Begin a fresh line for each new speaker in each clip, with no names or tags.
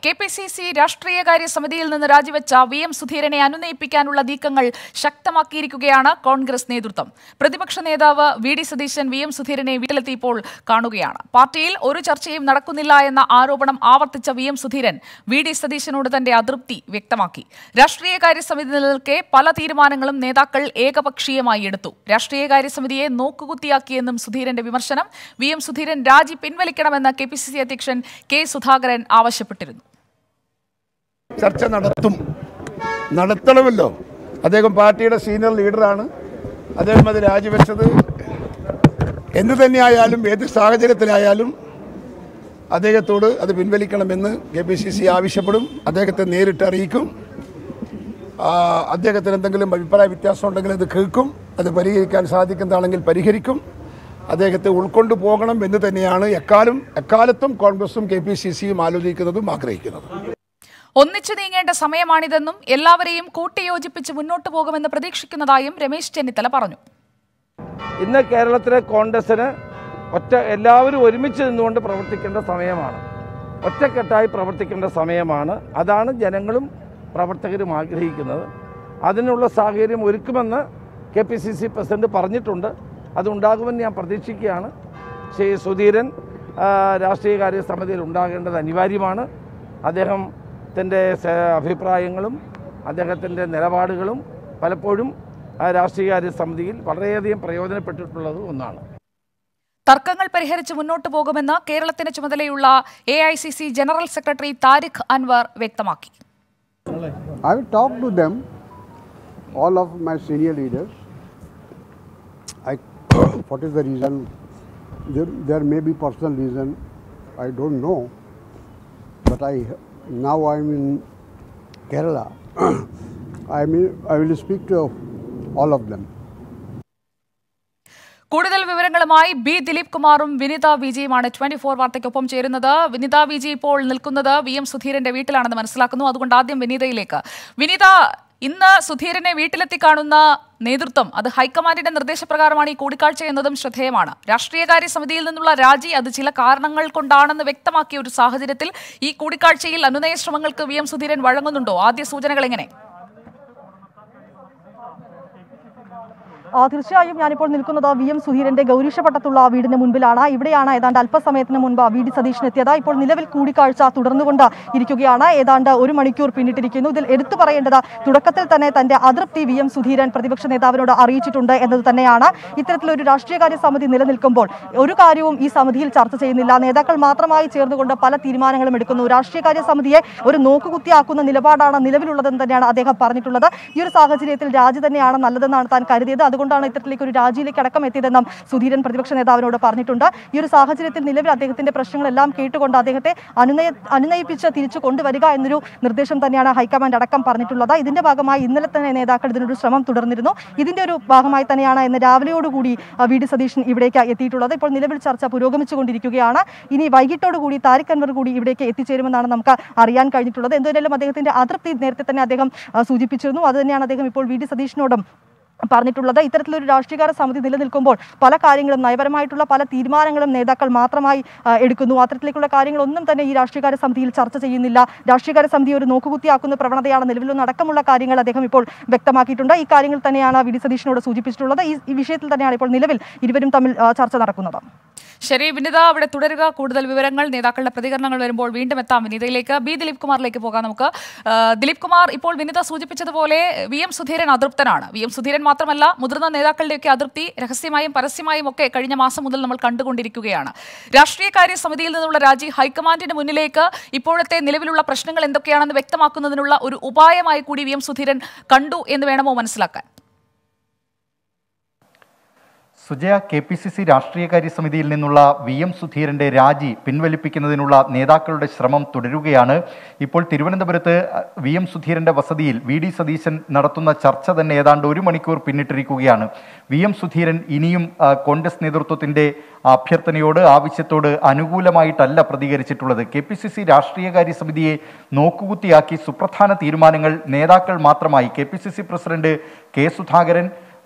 K P C C രാഷ്ട്രീയകാര്യ സമിതിയിൽ നിന്ന് രാജിവെച്ച വി എം സുധീരനെ അനുനയിപ്പിക്കാനുള്ള നീക്കങ്ങൾ ശക്തമാക്കിയിരിക്കുകയാണ് കോൺഗ്രസ് നേതൃത്വം പ്രതിപക്ഷ നേതാവ് V D Satheesan V M സുധീരനെ വീട്ടിലെത്തിയപ്പോൾ കാണുകയാണ് പാർട്ടിയിൽ ഒരു ചർച്ചയും നടക്കുന്നില്ല എന്ന ആരോപണം ആവർത്തിച്ച V M Sudheeran V D സതീശനോട് തന്റെ അതൃപ്തി വ്യക്തമാക്കി രാഷ്ട്രീയകാര്യ സമിതി നിലനിൽക്കെ പല തീരുമാനങ്ങളും നേതാക്കൾ ഏകപക്ഷീയമായി എടുത്തു രാഷ്ട്രീയകാര്യ സമിതിയെ നോക്കുകുത്തിയാക്കിയെന്നും സുധീരന്റെ വിമർശനം വി എം സുധീരൻ രാജി പിൻവലിക്കണമെന്ന് കെ പി സി സി അധ്യക്ഷൻ കെ സുധാകരൻ ആവശ്യപ്പെട്ടിരുന്നു
ചർച്ച നടത്തും നടത്തണമല്ലോ അദ്ദേഹം പാർട്ടിയുടെ സീനിയർ ലീഡറാണ് അദ്ദേഹം അത് രാജിവെച്ചത് എന്തു തന്നെയായാലും ഏത് സാഹചര്യത്തിലായാലും അദ്ദേഹത്തോട് അത് പിൻവലിക്കണമെന്ന് കെ പി സി സി ആവശ്യപ്പെടും അദ്ദേഹത്തെ നേരിട്ട് അറിയിക്കും ആ, അദ്ദേഹത്തിന് എന്തെങ്കിലും അഭിപ്രായ വ്യത്യാസം ഉണ്ടെങ്കിൽ അത് കേൾക്കും അത് പരിഹരിക്കാൻ സാധിക്കുന്നതാണെങ്കിൽ പരിഹരിക്കും അദ്ദേഹത്തെ ഉൾക്കൊണ്ടു പോകണം എന്ന് തന്നെയാണ് എക്കാലം എക്കാലത്തും കോൺഗ്രസും കെ പി സി സിയും ആലോചിക്കുന്നതും ആഗ്രഹിക്കുന്നതും
ഒന്നിച്ചു നീങ്ങേണ്ട സമയമാണിതെന്നും എല്ലാവരെയും കൂട്ടിയോജിപ്പിച്ച് മുന്നോട്ടു പോകുമെന്ന് പ്രതീക്ഷിക്കുന്നതായും രമേശ് ചെന്നിത്തല പറഞ്ഞു
ഇന്ന് കേരളത്തിലെ കോൺഗ്രസ്സിന് ഒറ്റ എല്ലാവരും ഒരുമിച്ച് നിന്നുകൊണ്ട് പ്രവർത്തിക്കേണ്ട സമയമാണ് ഒറ്റക്കെട്ടായി പ്രവർത്തിക്കേണ്ട സമയമാണ് അതാണ് ജനങ്ങളും പ്രവർത്തകരും ആഗ്രഹിക്കുന്നത് അതിനുള്ള സാഹചര്യം ഒരുക്കുമെന്ന് K P C C president പറഞ്ഞിട്ടുണ്ട് അതുണ്ടാകുമെന്ന് ഞാൻ പ്രതീക്ഷിക്കുകയാണ് ശ്രീ സുധീരൻ ആ, രാഷ്ട്രീയകാര്യ സമിതിയിൽ ഉണ്ടാകേണ്ടത് അനിവാര്യമാണ് അദ്ദേഹത്തിൻ്റെ അഭിപ്രായങ്ങളും അദ്ദേഹത്തിൻ്റെ നിലപാടുകളും പലപ്പോഴും ആ രാഷ്ട്രീയകാര്യ സമിതിയിൽ വളരെയധികം പ്രയോജനപ്പെട്ടിട്ടുള്ളത് ഒന്നാണ്
തർക്കങ്ങൾ പരിഹരിച്ച് മുന്നോട്ടു പോകുമെന്ന് കേരളത്തിന് ചുമതലയുള്ള A I C C general secretary Tariq Anwar വ്യക്തമാക്കി
I will talk to them, all of my senior leaders. I, what is the reason? There, there may be personal reason. I don't know. But I now I'm in Kerala. I mean, I will speak to all of them.
കൂടുതൽ വിവരങ്ങളുമായി B Dileep കുമാറും വിനിത വിജിയുമാണ് twenty four വാർത്തയ്ക്കൊപ്പം ചേരുന്നത് വിനിത വിജി ഇപ്പോൾ നിൽക്കുന്നത് V M സുധീരന്റെ വീട്ടിലാണെന്ന് മനസ്സിലാക്കുന്നു അതുകൊണ്ട് ആദ്യം വിനീതയിലേക്ക് വിനീത ഇന്ന് സുധീരനെ വീട്ടിലെത്തി കാണുന്ന നേതൃത്വം അത് ഹൈക്കമാൻഡിന്റെ നിർദ്ദേശപ്രകാരമാണ് ഈ കൂടിക്കാഴ്ച എന്നതും ശ്രദ്ധേയമാണ് രാഷ്ട്രീയകാര്യ സമിതിയിൽ നിന്നുള്ള രാജി അത് ചില കാരണങ്ങൾ കൊണ്ടാണെന്ന് വ്യക്തമാക്കിയ ഒരു സാഹചര്യത്തിൽ ഈ കൂടിക്കാഴ്ചയിൽ അനുനയ ശ്രമങ്ങൾക്ക് വി എം സുധീരൻ വഴങ്ങുന്നുണ്ടോ ആദ്യ സൂചനകൾ എങ്ങനെ
ആ, തീർച്ചയായും ഞാനിപ്പോൾ നിൽക്കുന്നത് വി എം സുധീരന്റെ ഗൗരീശപട്ടത്തുള്ള വീടിന് മുൻപിലാണ് ഇവിടെയാണ് ഏതാണ്ട് അല്പസമയത്തിന് മുൻപ് വി ഡി സതീശൻ എത്തിയത് ഇപ്പോൾ നിലവിൽ കൂടിക്കാഴ്ച തുടർന്നുകൊണ്ട് ഇരിക്കുകയാണ് ഏതാണ്ട് ഒരു മണിക്കൂർ പിന്നിട്ടിരിക്കുന്നു ഇതിൽ എടുത്തു പറയേണ്ടത് തുടക്കത്തിൽ തന്നെ തന്റെ അതൃപ്തി വി എം സുധീരൻ പ്രതിപക്ഷ നേതാവിനോട് അറിയിച്ചിട്ടുണ്ട് എന്നത് തന്നെയാണ് ഇത്തരത്തിലൊരു രാഷ്ട്രീയകാര്യ സമിതി നിലനിൽക്കുമ്പോൾ ഒരു കാര്യവും ഈ സമിതിയിൽ ചർച്ച ചെയ്യുന്നില്ല നേതാക്കൾ മാത്രമായി ചേർന്നുകൊണ്ട് പല തീരുമാനങ്ങളും എടുക്കുന്നു രാഷ്ട്രീയകാര്യ സമിതിയെ ഒരു നോക്കുകുത്തിയാക്കുന്ന നിലപാടാണ് നിലവിലുള്ളതെന്ന് തന്നെയാണ് അദ്ദേഹം പറഞ്ഞിട്ടുള്ളത് ഈ ഒരു സാഹചര്യത്തിൽ രാജി തന്നെയാണ് നല്ലതെന്നാണ് താൻ കരുതിയത് അതുകൊണ്ടാണ് ഇത്തരത്തിലേക്ക് ഒരു രാജിയിലേക്ക് അടക്കം എത്തിയതെന്നും സുധീരൻ പ്രതിപക്ഷ നേതാവിനോട് പറഞ്ഞിട്ടുണ്ട് ഈ ഒരു സാഹചര്യത്തിൽ നിലവിൽ അദ്ദേഹത്തിന്റെ പ്രശ്നങ്ങളെല്ലാം കേട്ടുകൊണ്ട് അദ്ദേഹത്തെ അനുനയ അനുനയിപ്പിച്ച് തിരിച്ചു കൊണ്ടുവരിക എന്നൊരു നിർദ്ദേശം തന്നെയാണ് ഹൈക്കമാൻഡ് അടക്കം പറഞ്ഞിട്ടുള്ളത് ഇതിന്റെ ഭാഗമായി ഇന്നലെ തന്നെ നേതാക്കൾ ഇതിനൊരു ശ്രമം തുടർന്നിരുന്നു ഇതിന്റെ ഒരു ഭാഗമായി തന്നെയാണ് ഇന്ന് രാവിലെയോടുകൂടി ആ, വി ഡി സതീശൻ ഇവിടേക്ക് എത്തിയിട്ടുള്ളത് ഇപ്പോൾ നിലവിൽ ചർച്ച പുരോഗമിച്ചുകൊണ്ടിരിക്കുകയാണ് ഇനി വൈകിട്ടോടുകൂടി താരിഖ് അൻവർ കൂടി ഇവിടേക്ക് എത്തിച്ചേരുമെന്നാണ് നമുക്ക് അറിയാൻ കഴിഞ്ഞിട്ടുള്ളത് എന്തായാലും അദ്ദേഹത്തിന്റെ അതൃപ്തി നേരത്തെ തന്നെ അദ്ദേഹം ആ, സൂചിപ്പിച്ചിരുന്നു അത് തന്നെയാണ് അദ്ദേഹം ഇപ്പോൾ വി ഡി സതീഷിനോടും പറഞ്ഞിട്ടുള്ളത് ഇത്തരത്തിലൊരു രാഷ്ട്രീയകാര്യ സമിതി നിലനിൽക്കുമ്പോൾ പല കാര്യങ്ങളും നയപരമായിട്ടുള്ള പല തീരുമാനങ്ങളും നേതാക്കൾ മാത്രമായി ആ, എടുക്കുന്നു അത്തരത്തിലേക്കുള്ള കാര്യങ്ങളൊന്നും തന്നെ ഈ രാഷ്ട്രീയകാര്യ സമിതിയിൽ ചർച്ച ചെയ്യുന്നില്ല രാഷ്ട്രീയകാര്യ സമിതി ഒരു നോക്കുകുത്തിയാക്കുന്ന പ്രവണതയാണ് നിലവിലൊന്നും അടക്കമുള്ള കാര്യങ്ങൾ അദ്ദേഹം ഇപ്പോൾ വ്യക്തമാക്കിയിട്ടുണ്ട് ഈ കാര്യങ്ങൾ തന്നെയാണ് വി ഡി സതീഷിനോട് സൂചിപ്പിച്ചിട്ടുള്ളത് ഈ ഈ വിഷയത്തിൽ തന്നെയാണ് ഇപ്പോൾ നിലവിൽ ഇരുവരും തമ്മിൽ ആ, ചർച്ച നടക്കുന്നത്
ശരി വിനിത അവിടെ തുടരുക കൂടുതൽ വിവരങ്ങൾ നേതാക്കളുടെ പ്രതികരണങ്ങൾ വരുമ്പോൾ വീണ്ടും എത്താം വിനിതയിലേക്ക് ബി ദിലീപ് കുമാറിലേക്ക് പോകാം നമുക്ക് ആ, ദിലീപ് കുമാർ ഇപ്പോൾ വിനിത സൂചിപ്പിച്ചതുപോലെ വി എം സുധീരൻ അതൃപ്തനാണ് വി എം സുധീരൻ മാത്രമല്ല മുതിർന്ന നേതാക്കളുടെയൊക്കെ അതൃപ്തി രഹസ്യമായും പരസ്യമായും ഒക്കെ കഴിഞ്ഞ മാസം മുതൽ നമ്മൾ കണ്ടുകൊണ്ടിരിക്കുകയാണ് രാഷ്ട്രീയകാര്യ സമിതിയിൽ നിന്നുള്ള രാജി ഹൈക്കമാൻഡിന് മുന്നിലേക്ക് ഇപ്പോഴത്തെ നിലവിലുള്ള പ്രശ്നങ്ങൾ എന്തൊക്കെയാണെന്ന് വ്യക്തമാക്കുന്നതിനുള്ള ഒരു ഉപായമായി കൂടി വി എം സുധീരൻ കണ്ടു എന്ന് വേണമോ മനസ്സിലാക്കാൻ
Sujaya K P C C രാഷ്ട്രീയകാര്യ സമിതിയിൽ നിന്നുള്ള വി എം സുധീരന്റെ രാജി പിൻവലിപ്പിക്കുന്നതിനുള്ള നേതാക്കളുടെ ശ്രമം തുടരുകയാണ് ഇപ്പോൾ തിരുവനന്തപുരത്ത് വി എം സുധീരന്റെ വസതിയിൽ വി ഡി സതീശൻ നടത്തുന്ന ചർച്ച തന്നെ ഏതാണ്ട് ഒരു മണിക്കൂർ പിന്നിട്ടിരിക്കുകയാണ് വി എം സുധീരൻ ഇനിയും ആ, കോൺഗ്രസ് നേതൃത്വത്തിന്റെ അഭ്യർത്ഥനയോട് ആവശ്യത്തോട് അനുകൂലമായിട്ടല്ല പ്രതികരിച്ചിട്ടുള്ളത് കെ പി സി സി രാഷ്ട്രീയകാര്യ സമിതിയെ നോക്കുകുത്തിയാക്കി സുപ്രധാന തീരുമാനങ്ങൾ നേതാക്കൾ മാത്രമായി K P C C president K Sudhakaran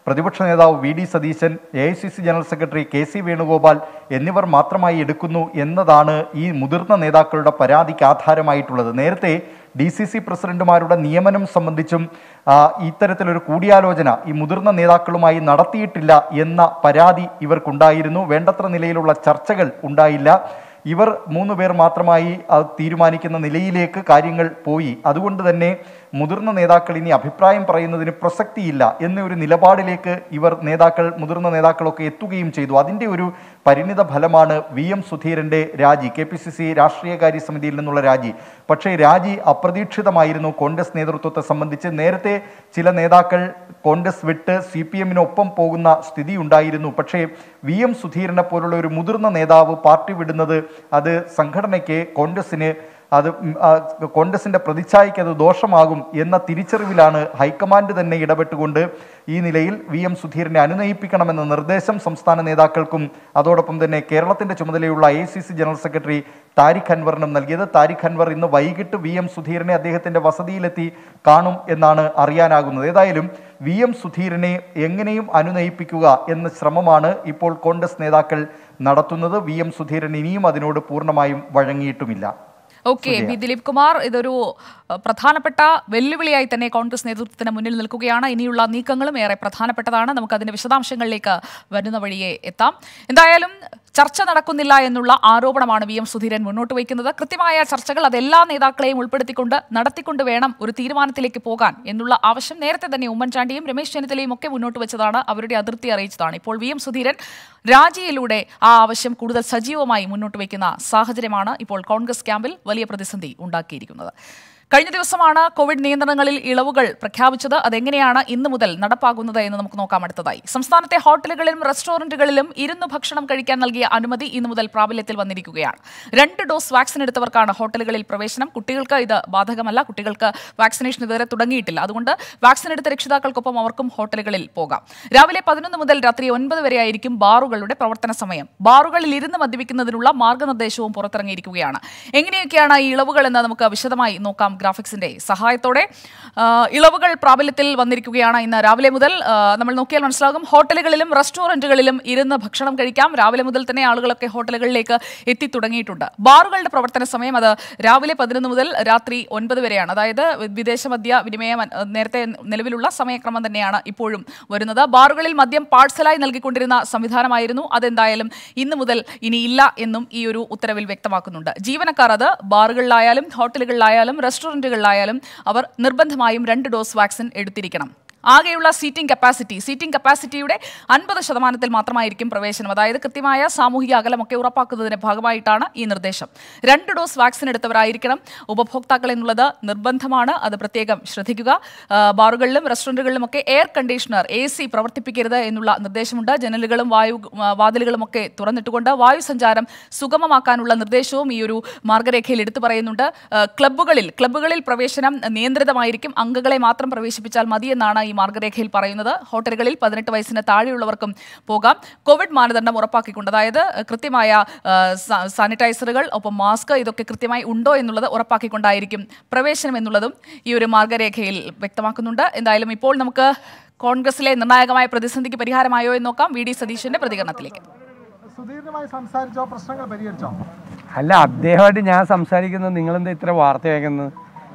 പ്രതിപക്ഷ നേതാവ് V D Satheesan A I C C general secretary K C Venugopal എന്നിവർ മാത്രമായി എടുക്കുന്നു എന്നതാണ് ഈ മുതിർന്ന നേതാക്കളുടെ പരാതിക്ക് ആധാരമായിട്ടുള്ളത് നേരത്തെ ഡി സി സി പ്രസിഡന്റുമാരുടെ നിയമനം സംബന്ധിച്ചും ആ, ഇത്തരത്തിലൊരു കൂടിയാലോചന ഈ മുതിർന്ന നേതാക്കളുമായി നടത്തിയിട്ടില്ല എന്ന പരാതി ഇവർക്കുണ്ടായിരുന്നു വേണ്ടത്ര നിലയിലുള്ള ചർച്ചകൾ ഉണ്ടായില്ല ഇവർ മൂന്ന് പേർ മാത്രമായി അത് തീരുമാനിക്കുന്ന നിലയിലേക്ക് കാര്യങ്ങൾ പോയി അതുകൊണ്ട് തന്നെ മുതിർന്ന നേതാക്കൾ ഇനി അഭിപ്രായം പറയുന്നതിന് പ്രസക്തിയില്ല എന്ന ഒരു നിലപാടിലേക്ക് ഇവർ നേതാക്കൾ മുതിർന്ന നേതാക്കളൊക്കെ എത്തുകയും ചെയ്തു അതിൻ്റെ ഒരു പരിണിത ഫലമാണ് വി എം സുധീരൻ്റെ രാജി കെ പി സി സി രാഷ്ട്രീയകാര്യ സമിതിയിൽ നിന്നുള്ള രാജി പക്ഷേ രാജി അപ്രതീക്ഷിതമായിരുന്നു കോൺഗ്രസ് നേതൃത്വത്തെ സംബന്ധിച്ച് നേരത്തെ ചില നേതാക്കൾ കോൺഗ്രസ് വിട്ട് സി പി എമ്മിനൊപ്പം പോകുന്ന സ്ഥിതി ഉണ്ടായിരുന്നു പക്ഷേ വി എം സുധീരനെ പോലുള്ള ഒരു മുതിർന്ന നേതാവ് പാർട്ടി വിടുന്നത് അത് സംഘടനയ്ക്ക് കോൺഗ്രസിന് അത് ഉം, ആ, കോൺഗ്രസിന്റെ പ്രതിച്ഛായയ്ക്ക് അത് ദോഷമാകും എന്ന തിരിച്ചറിവിലാണ് ഹൈക്കമാൻഡ് തന്നെ ഇടപെട്ടുകൊണ്ട് ഈ നിലയിൽ വി എം സുധീരനെ അനുനയിപ്പിക്കണമെന്ന നിർദ്ദേശം സംസ്ഥാന നേതാക്കൾക്കും അതോടൊപ്പം തന്നെ കേരളത്തിന്റെ ചുമതലയുള്ള A C C general secretary Tariq അൻവറിനും നൽകിയത് താരിഖ് അൻവർ ഇന്ന് വൈകിട്ട് വി എം സുധീരനെ അദ്ദേഹത്തിന്റെ വസതിയിലെത്തി കാണും എന്നാണ് അറിയാനാകുന്നത് ഏതായാലും വി എം സുധീരനെ എങ്ങനെയും അനുനയിപ്പിക്കുക എന്ന ശ്രമമാണ് ഇപ്പോൾ കോൺഗ്രസ് നേതാക്കൾ നടത്തുന്നത് വി എം സുധീരൻ ഇനിയും അതിനോട് പൂർണ്ണമായും വഴങ്ങിയിട്ടുമില്ല
ഓക്കെ ബി ദിലീപ് കുമാർ ഇതൊരു അഹ്, പ്രധാനപ്പെട്ട വെല്ലുവിളിയായി തന്നെ കോൺഗ്രസ് നേതൃത്വത്തിന് മുന്നിൽ നിൽക്കുകയാണ് ഇനിയുള്ള നീക്കങ്ങളും ഏറെ പ്രധാനപ്പെട്ടതാണ് നമുക്ക് അതിന്റെ വിശദാംശങ്ങളിലേക്ക് വരുന്ന വഴിയെ എത്താം എന്തായാലും ചർച്ച നടക്കുന്നില്ല എന്നുള്ള ആരോപണമാണ് വി എം സുധീരൻ മുന്നോട്ട് വയ്ക്കുന്നത് കൃത്യമായ ചർച്ചകൾ അത് എല്ലാ നേതാക്കളെയും ഉൾപ്പെടുത്തിക്കൊണ്ട് നടത്തിക്കൊണ്ട് വേണം ഒരു തീരുമാനത്തിലേക്ക് പോകാൻ എന്നുള്ള ആവശ്യം നേരത്തെ തന്നെ ഉമ്മൻചാണ്ടിയും രമേശ് ചെന്നിത്തലയും ഒക്കെ മുന്നോട്ട് വെച്ചതാണ് അവരുടെ അതിർത്തി അറിയിച്ചതാണ് ഇപ്പോൾ വി എം സുധീരൻ രാജിയിലൂടെ ആ ആവശ്യം കൂടുതൽ സജീവമായി മുന്നോട്ട് വയ്ക്കുന്ന സാഹചര്യമാണ് ഇപ്പോൾ കോൺഗ്രസ് ക്യാമ്പിൽ വലിയ പ്രതിസന്ധി ഉണ്ടാക്കിയിരിക്കുന്നത് കഴിഞ്ഞ ദിവസമാണ് കോവിഡ് നിയന്ത്രണങ്ങളിൽ ഇളവുകൾ പ്രഖ്യാപിച്ചത് അതെങ്ങനെയാണ് ഇന്നു മുതൽ നടപ്പാകുന്നത് എന്ന് നമുക്ക് നോക്കാം അടുത്തതായി സംസ്ഥാനത്തെ ഹോട്ടലുകളിലും റെസ്റ്റോറന്റുകളിലും ഇരുന്ന് ഭക്ഷണം കഴിക്കാൻ നൽകിയ അനുമതി ഇന്നു മുതൽ പ്രാബല്യത്തിൽ വന്നിരിക്കുകയാണ് രണ്ട് ഡോസ് വാക്സിൻ എടുത്തവർക്കാണ് ഹോട്ടലുകളിൽ പ്രവേശനം കുട്ടികൾക്ക് ഇത് ബാധകമല്ല കുട്ടികൾക്ക് വാക്സിനേഷൻ ഇതുവരെ തുടങ്ങിയിട്ടില്ല അതുകൊണ്ട് വാക്സിൻ എടുത്ത രക്ഷിതാക്കൾക്കൊപ്പം അവർക്കും ഹോട്ടലുകളിൽ പോകാം രാവിലെ പതിനൊന്ന് മുതൽ രാത്രി ഒൻപത് വരെയായിരിക്കും ബാറുകളുടെ പ്രവർത്തന സമയം ബാറുകളിൽ ഇരുന്ന് മദ്യപിക്കുന്നതിനുള്ള മാർഗനിർദ്ദേശവും പുറത്തിറങ്ങിയിരിക്കുകയാണ് എങ്ങനെയൊക്കെയാണ് ഈ ഇളവുകൾ എന്ന് നമുക്ക് വിശദമായി നോക്കാം ഗ്രാഫിക്സിന്റെ സഹായത്തോടെ ആ, ഇളവുകൾ പ്രാബല്യത്തിൽ വന്നിരിക്കുകയാണ് ഇന്ന് രാവിലെ മുതൽ ആ, നമ്മൾ നോക്കിയാൽ മനസ്സിലാകും ഹോട്ടലുകളിലും റെസ്റ്റോറന്റുകളിലും ഇരുന്ന് ഭക്ഷണം കഴിക്കാം രാവിലെ മുതൽ തന്നെ ആളുകളൊക്കെ ഹോട്ടലുകളിലേക്ക് എത്തി തുടങ്ങിയിട്ടുണ്ട് ബാറുകളുടെ പ്രവർത്തന സമയം അത് രാവിലെ പതിനൊന്ന് മുതൽ രാത്രി ഒൻപത് വരെയാണ് അതായത് വിദേശ മദ്യ വിനിമയം അ- നേരത്തെ നിലവിലുള്ള സമയക്രമം തന്നെയാണ് ഇപ്പോഴും വരുന്നത് ബാറുകളിൽ മദ്യം പാഴ്സലായി നൽകിക്കൊണ്ടിരുന്ന സംവിധാനമായിരുന്നു അതെന്തായാലും ഇന്ന് മുതൽ ഇനി ഇല്ല എന്നും ഈ ഒരു ഉത്തരവിൽ വ്യക്തമാക്കുന്നുണ്ട് ജീവനക്കാർ അത് ബാറുകളിലായാലും ഹോട്ടലുകളിലായാലും റെസ്റ്റോറന്റുകളിലായാലും അവർ നിർബന്ധമായും രണ്ട് ഡോസ് വാക്സിൻ എടുത്തിരിക്കണം ആകെയുള്ള സീറ്റിംഗ് കപ്പാസിറ്റി സീറ്റിംഗ് കപ്പാസിറ്റിയുടെ അൻപത് ശതമാനത്തിൽ മാത്രമായിരിക്കും പ്രവേശനം അതായത് കൃത്യമായ സാമൂഹിക അകലമൊക്കെ ഉറപ്പാക്കുന്നതിന്റെ ഭാഗമായിട്ടാണ് ഈ നിർദ്ദേശം രണ്ട് ഡോസ് വാക്സിൻ എടുത്തവരായിരിക്കണം ഉപഭോക്താക്കൾ എന്നുള്ളത് നിർബന്ധമാണ് അത് പ്രത്യേകം ശ്രദ്ധിക്കുക ആ, ബാറുകളിലും റെസ്റ്റോറൻറ്റുകളിലുമൊക്കെ എയർ കണ്ടീഷണർ എ സി പ്രവർത്തിപ്പിക്കരുത് എന്നുള്ള നിർദ്ദേശമുണ്ട് ജനലുകളും വായു ആ, വാതിലുകളും ഒക്കെ തുറന്നിട്ടുകൊണ്ട് വായു സഞ്ചാരം സുഗമമാക്കാനുള്ള നിർദ്ദേശവും ഈ ഒരു മാർഗരേഖയിൽ എടുത്തു പറയുന്നുണ്ട് ആ, ക്ലബ്ബുകളിൽ ക്ലബ്ബുകളിൽ പ്രവേശനം നിയന്ത്രിതമായിരിക്കും അംഗങ്ങളെ മാത്രം പ്രവേശിപ്പിച്ചാൽ മതിയെന്നാണ് ഈ മാർഗരേഖയിൽ പറയുന്നത് ഹോട്ടലുകളിൽ പതിനെട്ട് വയസ്സിന് താഴെയുള്ളവർക്കും പോകാം കോവിഡ് മാനദണ്ഡം ഉറപ്പാക്കിക്കൊണ്ട് അതായത് കൃത്യമായ ആ, സാ- സാനിറ്റൈസറുകൾ ഒപ്പം മാസ്ക് ഇതൊക്കെ കൃത്യമായി ഉണ്ടോ എന്നുള്ളത് ഉറപ്പാക്കിക്കൊണ്ടായിരിക്കും പ്രവേശനം എന്നുള്ളതും ഈ ഒരു മാർഗരേഖയിൽ വ്യക്തമാക്കുന്നുണ്ട് എന്തായാലും ഇപ്പോൾ നമുക്ക് കോൺഗ്രസിലെ നിർണായകമായ പ്രതിസന്ധിക്ക് പരിഹാരമായോ എന്ന് നോക്കാം വി ഡി സതീശന്റെ പ്രതികരണത്തിലേക്ക്
സുധീരനുമായി സംസാരിച്ചോ പ്രശ്നങ്ങൾ പരിഹരിച്ചോ
അല്ല അദ്ദേഹമായിട്ട് ഞാൻ സംസാരിക്കുന്നത് നിങ്ങളെന്താ ഇത്ര വാർത്ത കേൾക്കുന്നത്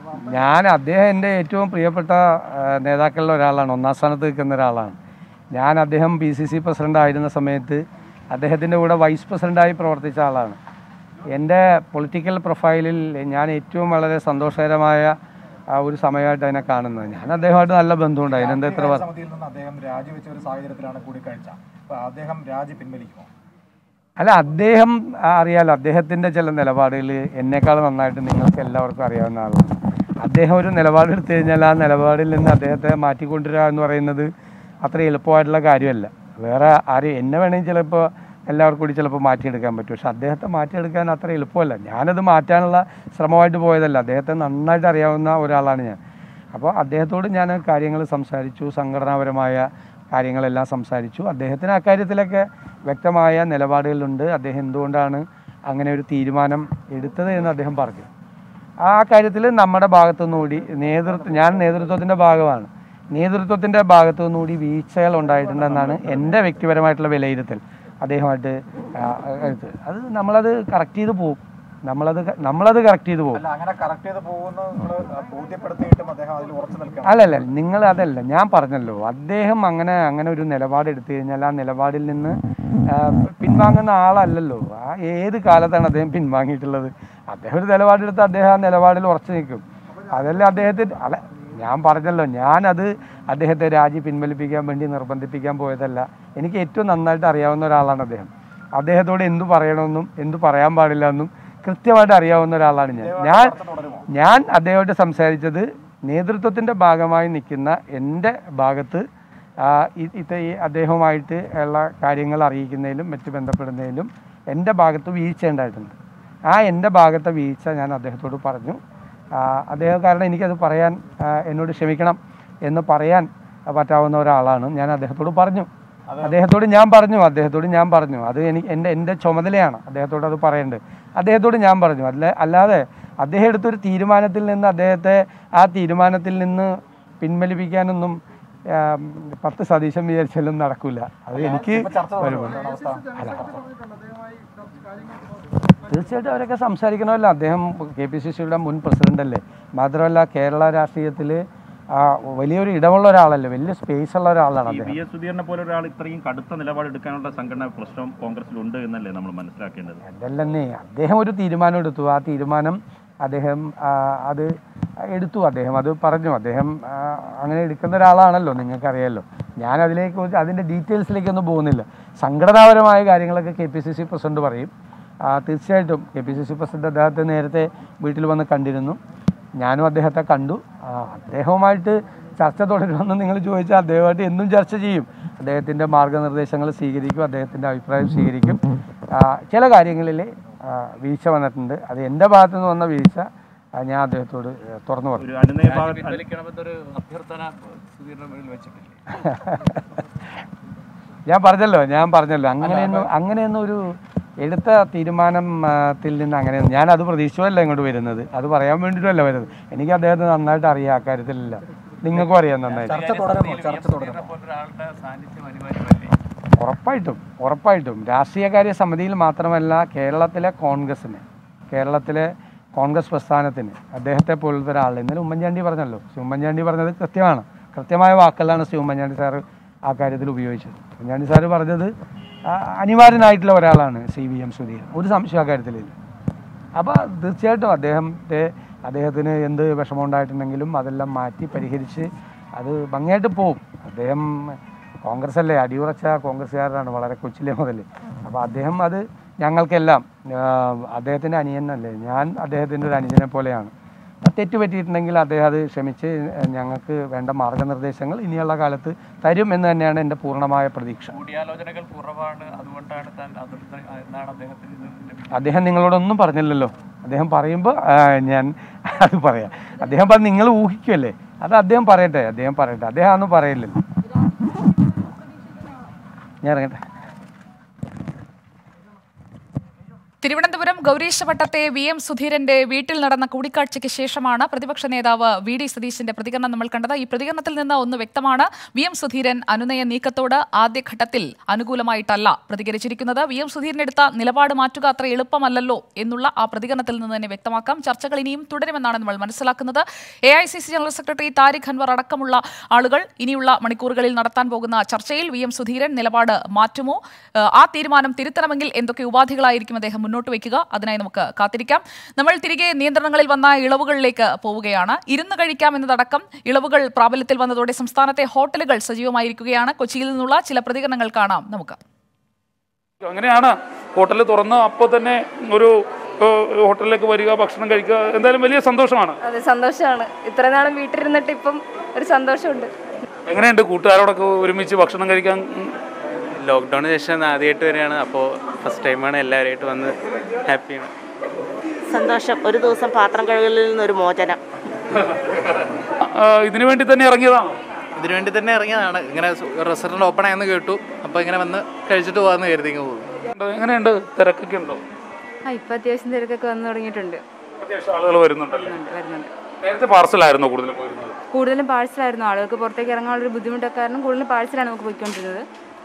ഞാൻ അദ്ദേഹം എൻ്റെ ഏറ്റവും പ്രിയപ്പെട്ട ആ, നേതാക്കളിൽ ഒരാളാണ് ഒന്നാം സ്ഥാനത്ത് നിൽക്കുന്ന ഒരാളാണ് ഞാൻ അദ്ദേഹം പി സി സി പ്രസിഡൻ്റ് ആയിരുന്ന സമയത്ത് അദ്ദേഹത്തിൻ്റെ കൂടെ വൈസ് പ്രസിഡൻ്റായി പ്രവർത്തിച്ച ആളാണ് എൻ്റെ പൊളിറ്റിക്കൽ പ്രൊഫൈലിൽ ഞാൻ ഏറ്റവും വളരെ സന്തോഷകരമായ ആ, ഒരു സമയമായിട്ട് അതിനെ കാണുന്നത് ഞാൻ അദ്ദേഹമായിട്ട് നല്ല ബന്ധമുണ്ട് അതിനെന്താ ഇത്ര പറ-
സമിതിയിൽ നിന്ന് അദ്ദേഹം രാജിവെച്ച ഒരു സാഹചര്യത്തിലാണ് കൂടിക്കാഴ്ച അപ്പൊ അദ്ദേഹം രാജി പിൻവലിക്കുമോ
അല്ല അദ്ദേഹം ആ, അറിയാലോ അദ്ദേഹത്തിൻ്റെ ചില നിലപാടുകൾ എന്നേക്കാൾ നന്നായിട്ട് നിങ്ങൾക്ക് എല്ലാവർക്കും അറിയാവുന്ന ആളാണ് അദ്ദേഹം ഒരു നിലപാടെടുത്തു കഴിഞ്ഞാൽ ആ നിലപാടിൽ നിന്ന് അദ്ദേഹത്തെ മാറ്റിക്കൊണ്ടുവരിക എന്ന് പറയുന്നത് അത്ര എളുപ്പമായിട്ടുള്ള കാര്യമല്ല വേറെ ആരും എന്നെ വേണമെങ്കിൽ ചിലപ്പോൾ എല്ലാവർക്കും കൂടി ചിലപ്പോൾ മാറ്റിയെടുക്കാൻ പറ്റും പക്ഷെ അദ്ദേഹത്തെ മാറ്റിയെടുക്കാൻ അത്ര എളുപ്പമല്ല ഞാനത് മാറ്റാനുള്ള ശ്രമമായിട്ട് പോയതല്ല അദ്ദേഹത്തെ നന്നായിട്ട് അറിയാവുന്ന ഒരാളാണ് ഞാൻ അപ്പോൾ അദ്ദേഹത്തോട് ഞാൻ കാര്യങ്ങൾ സംസാരിച്ചു സംഘടനാപരമായ കാര്യങ്ങളെല്ലാം സംസാരിച്ചു അദ്ദേഹത്തിന് അക്കാര്യത്തിലൊക്കെ വ്യക്തമായ നിലപാടുകളുണ്ട് അദ്ദേഹം എന്തുകൊണ്ടാണ് അങ്ങനെ ഒരു തീരുമാനം എടുത്തത് എന്ന് അദ്ദേഹം പറഞ്ഞു ആ കാര്യത്തിൽ നമ്മുടെ ഭാഗത്തുനിന്ന് കൂടി നേതൃത്വം ഞാൻ നേതൃത്വത്തിൻ്റെ ഭാഗമാണ് നേതൃത്വത്തിൻ്റെ ഭാഗത്തു നിന്നുകൂടി വീഴ്ചകൾ ഉണ്ടായിട്ടുണ്ടെന്നാണ് എൻ്റെ വ്യക്തിപരമായിട്ടുള്ള വിലയിരുത്തൽ അദ്ദേഹമായിട്ട് ആ, എടുത്ത് അത് നമ്മളത് കറക്റ്റ് ചെയ്ത് പോകും നമ്മളത് ക- നമ്മളത് കറക്റ്റ് ചെയ്ത് പോകും
അല്ല അങ്ങനെ കറക്റ്റ് ചെയ്ത് പോകുന്ന നിങ്ങൾ ബോധ്യപ്പെടുത്തിയിട്ടും അദ്ദേഹം അതിൽ ഉറച്ചു നിൽക്കണം
അല്ലല്ല നിങ്ങൾ അതല്ല ഞാൻ പറഞ്ഞല്ലോ അദ്ദേഹം അങ്ങനെ അങ്ങനെ ഒരു നിലപാട് എടുത്തു കഴിഞ്ഞാൽ ആ നിലപാടിൽ നിന്ന് ആ, പിൻവാങ്ങുന്ന ആളല്ലല്ലോ ആ ഏത് കാലത്താണ് അദ്ദേഹം പിൻവാങ്ങിയിട്ടുള്ളത് അദ്ദേഹം ഒരു നിലപാടെടുത്ത് അദ്ദേഹം ആ നിലപാടിൽ ഉറച്ചു നിൽക്കും അതല്ല അദ്ദേഹത്തിന് അല്ല ഞാൻ പറഞ്ഞല്ലോ ഞാനത് അദ്ദേഹത്തെ രാജി പിൻവലിപ്പിക്കാൻ വേണ്ടി നിർബന്ധിപ്പിക്കാൻ പോയതല്ല എനിക്ക് ഏറ്റവും നന്നായിട്ട് അറിയാവുന്ന ഒരാളാണ് അദ്ദേഹം അദ്ദേഹത്തോട് എന്തു പറയണമെന്നും എന്തു പറയാൻ പാടില്ല എന്നും കൃത്യമായിട്ട് അറിയാവുന്ന ഒരാളാണ് ഞാൻ ഞാൻ ഞാൻ അദ്ദേഹമായിട്ട് സംസാരിച്ചത് നേതൃത്വത്തിൻ്റെ ഭാഗമായി നിൽക്കുന്ന എൻ്റെ ഭാഗത്ത് ആ, ഇ- ഇത് ഈ അദ്ദേഹവുമായിട്ട് ഉള്ള കാര്യങ്ങൾ അറിയിക്കുന്നതിലും മറ്റ് ബന്ധപ്പെടുന്നതിലും എൻ്റെ ഭാഗത്ത് വീഴ്ച ഉണ്ടായിട്ടുണ്ട് ആ എൻ്റെ ഭാഗത്തെ വീഴ്ച ഞാൻ അദ്ദേഹത്തോട് പറഞ്ഞു ആ, അദ്ദേഹം കാരണം എനിക്കത് പറയാൻ ആ, എന്നോട് ക്ഷമിക്കണം എന്ന് പറയാൻ പറ്റാവുന്ന ഒരാളാണ് ഞാൻ അദ്ദേഹത്തോട് പറഞ്ഞു അദ്ദേഹത്തോട് ഞാൻ പറഞ്ഞു അദ്ദേഹത്തോട് ഞാൻ പറഞ്ഞു അത് എനിക്ക് എൻ്റെ എൻ്റെ ചുമതലയാണ് അദ്ദേഹത്തോട് അത് പറയേണ്ടത് അദ്ദേഹത്തോട് ഞാൻ പറഞ്ഞു അല്ല അല്ലാതെ അദ്ദേഹം എടുത്തൊരു തീരുമാനത്തിൽ നിന്ന് അദ്ദേഹത്തെ ആ തീരുമാനത്തിൽ നിന്ന് പിൻവലിപ്പിക്കാനൊന്നും ആം, പത്ത് സതീശം വിചാരിച്ചാലും നടക്കില്ല അത് എനിക്ക് വരുമ്പോൾ അല്ല തീർച്ചയായിട്ടും അവരൊക്കെ സംസാരിക്കണമല്ലോ അദ്ദേഹം കെ പി സി സിയുടെ മുൻ പ്രസിഡന്റ് അല്ലേ മാത്രമല്ല കേരള രാഷ്ട്രീയത്തിൽ വലിയൊരു ഇടമുള്ള ഒരാളല്ലേ വലിയ സ്പേസ് ഉള്ള ഒരാളാണ്
ഈ
അദ്ദേഹം
വി എസ് സുധീറിനെ പോലെ ഒരാൾ ഇത്രയും കടുത്ത നിലപാടെടുക്കാനുള്ള സംഘടന പ്രശ്നം കോൺഗ്രസിലുണ്ട് എന്നല്ലേ നമ്മൾ മനസ്സിലാക്കേണ്ടത്
അതല്ലെന്നേ അദ്ദേഹം ഒരു തീരുമാനം എടുത്തു ആ തീരുമാനം അദ്ദേഹം ആ, അത് എടുത്തു അദ്ദേഹം അത് പറഞ്ഞു അദ്ദേഹം ആ, അങ്ങനെ എടുക്കുന്ന ഒരാളാണല്ലോ നിങ്ങൾക്കറിയാമല്ലോ ഞാൻ അതിലേക്ക് ഒരു- അതിൻ്റെ ഡീറ്റെയിൽസിലേക്കൊന്നും പോകുന്നില്ല സംഘടനാപരമായ കാര്യങ്ങളൊക്കെ K P C C president പറയും ആ, തീർച്ചയായിട്ടും K P C C president അദ്ദേഹത്തെ നേരത്തെ വീട്ടിൽ വന്ന് കണ്ടിരുന്നു ഞാനും അദ്ദേഹത്തെ കണ്ടു ആ, അദ്ദേഹവുമായിട്ട് ചർച്ച തുടരുമെന്ന് നിങ്ങൾ ചോദിച്ചാൽ അദ്ദേഹമായിട്ട് എന്നും ചർച്ച ചെയ്യും അദ്ദേഹത്തിൻ്റെ മാർഗനിർദ്ദേശങ്ങൾ സ്വീകരിക്കും അദ്ദേഹത്തിൻ്റെ അഭിപ്രായം സ്വീകരിക്കും ആ, ചില കാര്യങ്ങളിൽ ആ, വീഴ്ച വന്നിട്ടുണ്ട് അത് എൻ്റെ ഭാഗത്തു നിന്ന് വന്ന വീഴ്ച ആ, ഞാൻ അദ്ദേഹത്തോട് ഏ, തുറന്നു പറഞ്ഞു
ഒരു അനുനയ ഭാഗത്ത്
പിൻവലിക്കണമെന്നൊരു അഭ്യർത്ഥന സുധീറിന്റെ മുന്നിൽ വെച്ചിട്ടില്ല
ഞാൻ പറഞ്ഞല്ലോ ഞാൻ പറഞ്ഞല്ലോ അങ്ങനെയൊന്നും അങ്ങനെയൊന്നും ഒരു എടുത്ത തീരുമാനത്തിൽ നിന്ന് അങ്ങനെ ഞാൻ അത് പ്രതീക്ഷിച്ചല്ല ഇങ്ങോട്ട് വരുന്നത് അത് പറയാൻ വേണ്ടിയിട്ടല്ല വരുന്നത് എനിക്ക് അദ്ദേഹത്തെ നന്നായിട്ട് അറിയാം ആ കാര്യത്തിലില്ല നിങ്ങൾക്കും അറിയാം നന്നായിട്ട്
ചർച്ച തുടരുമോ ചർച്ച തുടരുമോ
പോലൊരാളുടെ സാന്നിധ്യം അനിവാര്യമല്ലേ
ഉറപ്പായിട്ടും ഉറപ്പായിട്ടും രാഷ്ട്രീയകാര്യ സമിതിയിൽ മാത്രമല്ല കേരളത്തിലെ കോൺഗ്രസ്സിന് കേരളത്തിലെ കോൺഗ്രസ് പ്രസ്ഥാനത്തിന് അദ്ദേഹത്തെ പോലത്തെ ഒരാൾ ഇന്നലെ ഉമ്മൻചാണ്ടി പറഞ്ഞല്ലോ ശ്രീ ഉമ്മൻചാണ്ടി പറഞ്ഞത് കൃത്യമാണ് കൃത്യമായ വാക്കുകളാണ് ശ്രീ ഉമ്മൻചാണ്ടി സാറ് ആ കാര്യത്തിൽ ഉപയോഗിച്ചത് ഉമ്മൻചാണ്ടി സാറ് പറഞ്ഞത് ആ, അനിവാര്യനായിട്ടുള്ള ഒരാളാണ് സി വി എം സുധീർ ഒരു സംശയം ആ കാര്യത്തിലില്ല അപ്പോൾ തീർച്ചയായിട്ടും അദ്ദേഹത്തെ അദ്ദേഹത്തിന് എന്ത് വിഷമം ഉണ്ടായിട്ടുണ്ടെങ്കിലും അതെല്ലാം മാറ്റി പരിഹരിച്ച് അത് ഭംഗിയായിട്ട് പോവും അദ്ദേഹം കോൺഗ്രസ് അല്ലേ അടിയുറച്ച കോൺഗ്രസ്സുകാരനാണ് വളരെ കൊച്ചിലെ മുതൽ അപ്പോൾ അദ്ദേഹം അത് ഞങ്ങൾക്കെല്ലാം ആ, അദ്ദേഹത്തിൻ്റെ അനിയനല്ലേ ഞാൻ അദ്ദേഹത്തിൻ്റെ ഒരു അനുജനെ പോലെയാണ് തെറ്റ് പറ്റിയിട്ടുണ്ടെങ്കിൽ അദ്ദേഹം അത് ക്ഷമിച്ച് ഞങ്ങൾക്ക് വേണ്ട മാർഗനിർദ്ദേശങ്ങൾ ഇനിയുള്ള കാലത്ത് തരും എന്ന് തന്നെയാണ് എൻ്റെ പൂർണ്ണമായ പ്രതീക്ഷ
കൂടിയാലോചനകൾ കുറവാണ് അതുകൊണ്ടാണ് താൻ അതിർത്തി എന്നാണ് അദ്ദേഹത്തിന് ഇത് ലഭിക്കുന്നത്
അദ്ദേഹം നിങ്ങളോടൊന്നും പറഞ്ഞില്ലല്ലോ അദ്ദേഹം പറയുമ്പോൾ ആ, ഞാൻ അത് പറയാം അദ്ദേഹം പറഞ്ഞ് നിങ്ങൾ ഊഹിക്കുമല്ലേ അത് അദ്ദേഹം പറയട്ടെ അദ്ദേഹം പറയട്ടെ അദ്ദേഹം ഒന്നും പറയില്ലല്ലോ ഞാൻ ഇറങ്ങട്ടെ
തിരുവനന്തപുരം ഗൗരീശപട്ടത്തെ വി എം സുധീരന്റെ വീട്ടിൽ നടന്ന കൂടിക്കാഴ്ചയ്ക്ക് ശേഷമാണ് പ്രതിപക്ഷ നേതാവ് വി ഡി സതീശന്റെ പ്രതികരണം നമ്മൾ കണ്ടത് ഈ പ്രതികരണത്തിൽ നിന്ന് ഒന്ന് വ്യക്തമാണ് വി എം സുധീരൻ അനുനയ നീക്കത്തോട് ആദ്യഘട്ടത്തിൽ അനുകൂലമായിട്ടല്ല പ്രതികരിച്ചിരിക്കുന്നത് വി എം സുധീരൻ എടുത്ത നിലപാട് മാറ്റുക അത്ര എളുപ്പമല്ലല്ലോ എന്നുള്ള ആ പ്രതികരണത്തിൽ നിന്ന് തന്നെ വ്യക്തമാക്കാം ചർച്ചകൾ ഇനിയും തുടരുമെന്നാണ് നമ്മൾ മനസ്സിലാക്കുന്നത് A I C C general secretary Tariq Anwar അടക്കമുള്ള ആളുകൾ ഇനിയുള്ള മണിക്കൂറുകളിൽ നടത്താൻ പോകുന്ന ചർച്ചയിൽ വി എം സുധീരൻ നിലപാട് മാറ്റുമോ ഏഹ് ആ തീരുമാനം തിരുത്തണമെങ്കിൽ എന്തൊക്കെ ഉപാധികളായിരിക്കും അദ്ദേഹം മുന്നോട്ട് വയ്ക്കുക അതിനായി നമുക്ക് കാത്തിരിക്കാം നമ്മൾ തിരികെ നിയന്ത്രണങ്ങളിൽ വന്ന ഇളവുകളിലേക്ക് പോവുകയാണ് ഇരുന്ന് കഴിക്കാം എന്നതടക്കം ഇളവുകൾ പ്രാബല്യത്തിൽ വന്നതോടെ സംസ്ഥാനത്തെ ഹോട്ടലുകൾ സജീവമായിരിക്കുകയാണ് കൊച്ചിയിൽ നിന്നുള്ള ചില പ്രതികരണങ്ങൾ കാണാം നമുക്ക്
അങ്ങനെയാണ് ഹോട്ടൽ തുറന്ന് അപ്പോൾ തന്നെ ഒരു ഏഹ്, ഹോട്ടലിലേക്ക് വരിക ഭക്ഷണം കഴിക്കുക എന്തായാലും വലിയ സന്തോഷമാണ്
അതെ സന്തോഷമാണ് ഇത്ര നാളും വീട്ടിലിരുന്നിട്ട് ഇപ്പം ഒരു സന്തോഷമുണ്ട്
എങ്ങനെയുണ്ട് കൂട്ടുകാരോടൊക്കെ ഒരുമിച്ച് ഭക്ഷണം കഴിക്കാൻ ഉം,
ലോക്ക്ഡൗണിന് ശേഷം ആദ്യമായിട്ട് വരികയാണ് അപ്പോൾ ഫസ്റ്റ് ടൈമാണ് എല്ലാവരുമായിട്ട് വന്ന് ഹാപ്പിയാണ്
സന്തോഷം ഒരു ദിവസം പാത്രം കഴുകലിൽ നിന്നൊരു മോചനം
ആ, ഇതിനു വേണ്ടി തന്നെ ഇറങ്ങിയതാണോ
ഇതിനു വേണ്ടി തന്നെ ഇറങ്ങിയതാണ് ഇങ്ങനെ റെസ്റ്റോറൻറ്റ് ഓപ്പൺ ആയെന്ന് കേട്ടു അപ്പോൾ ഇങ്ങനെ വന്ന് കഴിച്ചിട്ട് പോകാമെന്ന് കരുതി ഇങ്ങ് പോകും
എങ്ങനെയുണ്ട് തിരക്കൊക്കെ ഉണ്ടോ
ആ ഇപ്പം അത്യാവശ്യം തിരക്കൊക്കെ വന്നു തുടങ്ങിയിട്ടുണ്ട്
അത്യാവശ്യം ആളുകൾ വരുന്നുണ്ടല്ലേ
വരുന്നുണ്ട്
നേരത്തെ പാർസലായിരുന്നോ കൂടുതൽ പോയിരുന്നത്
കൂടുതലും പാഴ്സലായിരുന്നു ആളുകൾക്ക് പുറത്തേക്ക് ഇറങ്ങാനുള്ളൊരു ബുദ്ധിമുട്ടൊക്കെ കാരണം കൂടുതലും പാഴ്സലാണ് നമുക്ക് പോയിക്കൊണ്ടിരുന്നത്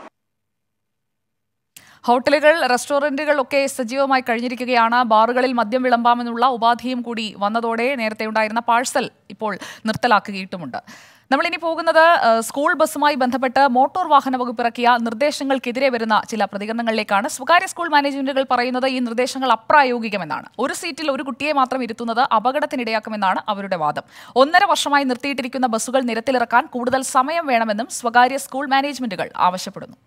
ഹോട്ടലുകൾ റെസ്റ്റോറന്റുകൾ ഒക്കെ സജീവമായി കഴിഞ്ഞിരിക്കുകയാണ് ബാറുകളിൽ മദ്യം വിളമ്പാമെന്നുള്ള ഉപാധിയും കൂടി വന്നതോടെ നേരത്തെ ഉണ്ടായിരുന്ന പാഴ്സൽ ഇപ്പോൾ നിർത്തലാക്കുകയിട്ടുമുണ്ട് നമ്മളിനി പോകുന്നത് ഏഹ്, സ്കൂൾ ബസ്സുമായി ബന്ധപ്പെട്ട് മോട്ടോർ വാഹന വകുപ്പ് ഇറക്കിയ നിർദ്ദേശങ്ങൾക്കെതിരെ വരുന്ന ചില പ്രതികരണങ്ങളിലേക്കാണ് സ്വകാര്യ സ്കൂൾ മാനേജ്മെന്റുകൾ പറയുന്നത് ഈ നിർദ്ദേശങ്ങൾ അപ്രായോഗികമെന്നാണ് ഒരു സീറ്റിൽ ഒരു കുട്ടിയെ മാത്രം ഇരുത്തുന്നത് അപകടത്തിനിടയാക്കുമെന്നാണ് അവരുടെ വാദം ഒന്നര വർഷമായി നിർത്തിയിട്ടിരിക്കുന്ന ബസ്സുകൾ നിരത്തിലിറക്കാൻ കൂടുതൽ സമയം വേണമെന്നും സ്വകാര്യ സ്കൂൾ മാനേജ്മെന്റുകൾ ആവശ്യപ്പെടുന്നു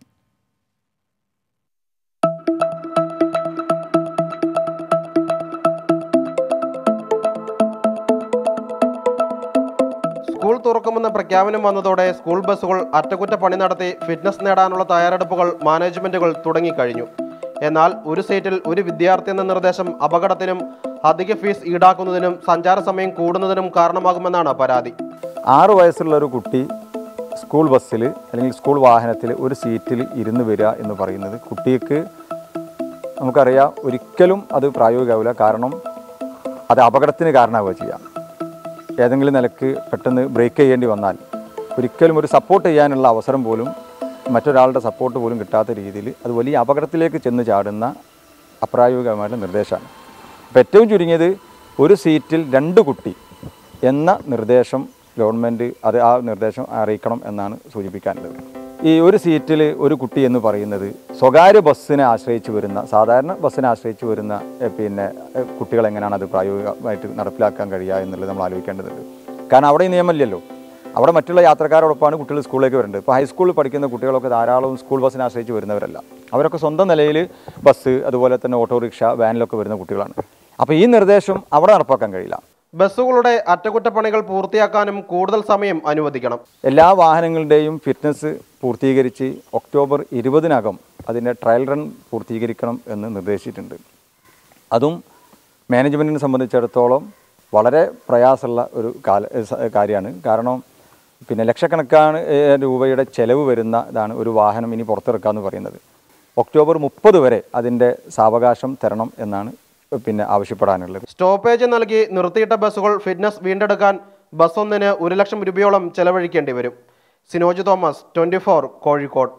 സ്കൂൾ തുറക്കുമെന്ന പ്രഖ്യാപനം വന്നതോടെ സ്കൂൾ ബസ്സുകൾ അറ്റകുറ്റപ്പണി നടത്തി ഫിറ്റ്നസ് നേടാനുള്ള തയ്യാറെടുപ്പുകൾ മാനേജ്മെന്റുകൾ തുടങ്ങിക്കഴിഞ്ഞു എന്നാൽ ഒരു സീറ്റിൽ ഒരു വിദ്യാർത്ഥി എന്ന നിർദ്ദേശം അപകടത്തിനും അധിക ഫീസ് ഈടാക്കുന്നതിനും സഞ്ചാര സമയം കൂടുന്നതിനും കാരണമാകുമെന്നാണ് പരാതി
ആറ് വയസ്സുള്ള ഒരു കുട്ടി സ്കൂൾ ബസ്സിൽ അല്ലെങ്കിൽ സ്കൂൾ വാഹനത്തിൽ ഒരു സീറ്റിൽ ഇരുന്ന് വരിക എന്ന് പറയുന്നത് കുട്ടിക്ക് നമുക്കറിയാം ഒരിക്കലും അത് പ്രായോഗികമാവില്ല കാരണം അത് അപകടത്തിന് കാരണമാവുക ചെയ്യാം ഏതെങ്കിലും നിലക്ക് പെട്ടെന്ന് ബ്രേക്ക് ചെയ്യേണ്ടി വന്നാൽ ഒരിക്കലും ഒരു സപ്പോർട്ട് ചെയ്യാനുള്ള അവസരം പോലും മറ്റൊരാളുടെ സപ്പോർട്ട് പോലും കിട്ടാത്ത രീതിയിൽ അത് വലിയ അപകടത്തിലേക്ക് ചെന്ന് ചാടുന്ന അപ്രായോഗികമായിട്ടുള്ള നിർദ്ദേശമാണ് അപ്പോൾ ഏറ്റവും ചുരുങ്ങിയത് ഒരു സീറ്റിൽ രണ്ട് കുട്ടി എന്ന നിർദ്ദേശം ഗവൺമെൻറ് അത് ആ നിർദ്ദേശം അറിയിക്കണം എന്നാണ് സൂചിപ്പിക്കാനുള്ളത് ഈ ഒരു സീറ്റിൽ ഒരു കുട്ടി എന്ന് പറയുന്നത് സ്വകാര്യ ബസ്സിനെ ആശ്രയിച്ച് വരുന്ന സാധാരണ ബസ്സിനെ ആശ്രയിച്ച് വരുന്ന എ, പിന്നെ എ, കുട്ടികൾ എങ്ങനെയാണ് അത് പ്രായോഗികമായിട്ട് നടപ്പിലാക്കാൻ കഴിയുക എന്നുള്ളത് നമ്മൾ ആലോചിക്കേണ്ടതുണ്ട് കാരണം അവിടെ ഈ നിയമമില്ലല്ലോ അവിടെ മറ്റുള്ള യാത്രക്കാരോടൊപ്പമാണ് കുട്ടികൾ സ്കൂളിലേക്ക് വരേണ്ടത് ഇപ്പോൾ ഹൈസ്കൂളിൽ പഠിക്കുന്ന കുട്ടികളൊക്കെ ധാരാളം സ്കൂൾ ബസ്സിനെ ആശ്രയിച്ച് വരുന്നവരല്ല അവരൊക്കെ സ്വന്തം നിലയിൽ ബസ് അതുപോലെ തന്നെ ഓട്ടോറിക്ഷ വാനിലൊക്കെ വരുന്ന കുട്ടികളാണ് അപ്പോൾ ഈ നിർദ്ദേശം അവിടെ നടപ്പാക്കാൻ കഴിയില്ല
ബസ്സുകളുടെ അറ്റകുറ്റപ്പണികൾ പൂർത്തിയാക്കാനും കൂടുതൽ സമയം അനുവദിക്കണം
എല്ലാ വാഹനങ്ങളുടെയും ഫിറ്റ്നസ് പൂർത്തീകരിച്ച് ഒക്ടോബർ ഇരുപതിനകം അതിൻ്റെ ട്രയൽ റൺ പൂർത്തീകരിക്കണം എന്ന് നിർദ്ദേശിച്ചിട്ടുണ്ട് അതും മാനേജ്മെൻറ്റിനെ സംബന്ധിച്ചിടത്തോളം വളരെ പ്രയാസമുള്ള ഒരു കാല സ- കാര്യമാണ് കാരണം പിന്നെ ലക്ഷക്കണക്കാണ് ഏഹ്, രൂപയുടെ ചെലവ് വരുന്ന ഇതാണ് ഒരു വാഹനം ഇനി പുറത്തിറക്കുക എന്ന് പറയുന്നത് ഒക്ടോബർ മുപ്പത് വരെ അതിൻ്റെ സാവകാശം തരണം എന്നാണ് പിന്നെ ആവശ്യപ്പെടാനുള്ളത്
സ്റ്റോപ്പേജ് നൽകി നിർത്തിയിട്ട ബസ്സുകൾ ഫിറ്റ്നസ് വീണ്ടെടുക്കാൻ ബസ് ഒന്നിന് ഒരു ലക്ഷം രൂപയോളം ചെലവഴിക്കേണ്ടി വരും സിനോജ് തോമസ് ട്വന്റി കോഴിക്കോട്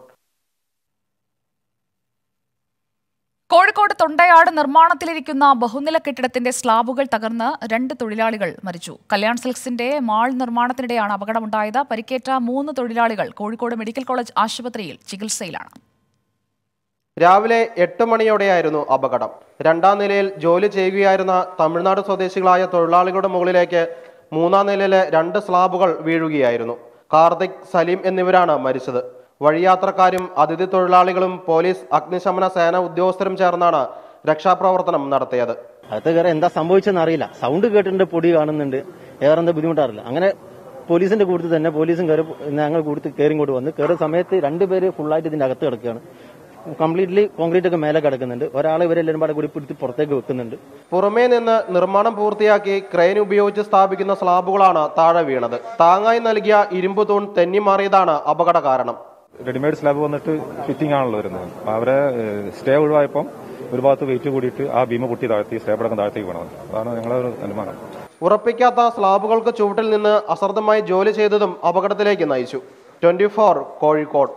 കോഴിക്കോട് തൊണ്ടയാട് നിർമ്മാണത്തിലിരിക്കുന്ന ബഹുനില കെട്ടിടത്തിന്റെ സ്ലാബുകൾ തകർന്ന് രണ്ട് തൊഴിലാളികൾ മരിച്ചു കല്യാൺ സിൽക്സിന്റെ മാൾ നിർമ്മാണത്തിനിടെയാണ് അപകടമുണ്ടായത് പരിക്കേറ്റ മൂന്ന് തൊഴിലാളികൾ കോഴിക്കോട് മെഡിക്കൽ കോളേജ് ആശുപത്രിയിൽ ചികിത്സയിലാണ്
രാവിലെ എട്ട് മണിയോടെയായിരുന്നു അപകടം രണ്ടാം നിലയിൽ ജോലി ചെയ്യുകയായിരുന്ന തമിഴ്നാട് സ്വദേശികളായ തൊഴിലാളികളുടെ മുകളിലേക്ക് മൂന്നാം നിലയിലെ രണ്ട് സ്ലാബുകൾ വീഴുകയായിരുന്നു കാർത്തിക് സലീം എന്നിവരാണ് മരിച്ചത് വഴിയാത്രക്കാരും അതിഥി തൊഴിലാളികളും പോലീസ് അഗ്നിശമന സേന ഉദ്യോഗസ്ഥരും ചേർന്നാണ് രക്ഷാപ്രവർത്തനം നടത്തിയത്
അകത്ത് കയറി എന്താ സംഭവിച്ചെന്ന് അറിയില്ല സൗണ്ട് കേട്ടിട്ടുണ്ട് പൊടി കാണുന്നുണ്ട് വേറെ എന്താ ബുദ്ധിമുട്ടറിയില്ല അങ്ങനെ പോലീസിന്റെ കൂട്ടത്തിൽ തന്നെ പോലീസും കയറി ഞങ്ങൾ കൂട്ടത്തിൽ കയറി ഇങ്ങോട്ട് വന്ന് കയറിയ സമയത്ത് രണ്ടുപേര് ഫുള്ളായിട്ട് ഇതിന്റെ അകത്ത് കിടക്കുകയാണ് കംപ്ലീറ്റ്ലി കോൺക്രീറ്റ് ഒക്കെ മേലെ കിടക്കുന്നുണ്ട് ഒരാളെ ഇവരെല്ലാവരും പാടെ കൂടി പിടിച്ച് പുറത്തേക്ക് വെക്കുന്നുണ്ട്
പുറമേ നിന്ന് നിർമ്മാണം പൂർത്തിയാക്കി ക്രെയിൻ ഉപയോഗിച്ച് സ്ഥാപിക്കുന്ന സ്ലാബുകളാണ് താഴെ വീണത് താങ്ങായി നൽകിയ ഇരുമ്പ് തൂൺ തെന്നിമാറിയതാണ് അപകട കാരണം
റെഡിമെയ്ഡ് സ്ലാബ് വന്നിട്ട് ഫിറ്റിംഗ് ആണല്ലോ വരുന്നത് അപ്പൊ അവരെ സ്റ്റേ ഒഴിവായപ്പം ഒരു ഭാഗത്ത് വെയിറ്റ് കൂടിയിട്ട് ആ ഭീമ പൊട്ടി താഴ്ത്തി സ്ലാബ് അടക്കം താഴ്ത്തേക്ക് വീണത് അതാണ് ഞങ്ങളുടെ ഒരു അനുമാനം
ഉറപ്പിക്കാത്ത സ്ലാബുകൾക്ക് ചുവട്ടിൽ നിന്ന് അശ്രദ്ധമായി ജോലി ചെയ്തതും അപകടത്തിലേക്ക് നയിച്ചു ട്വന്റി കോഴിക്കോട്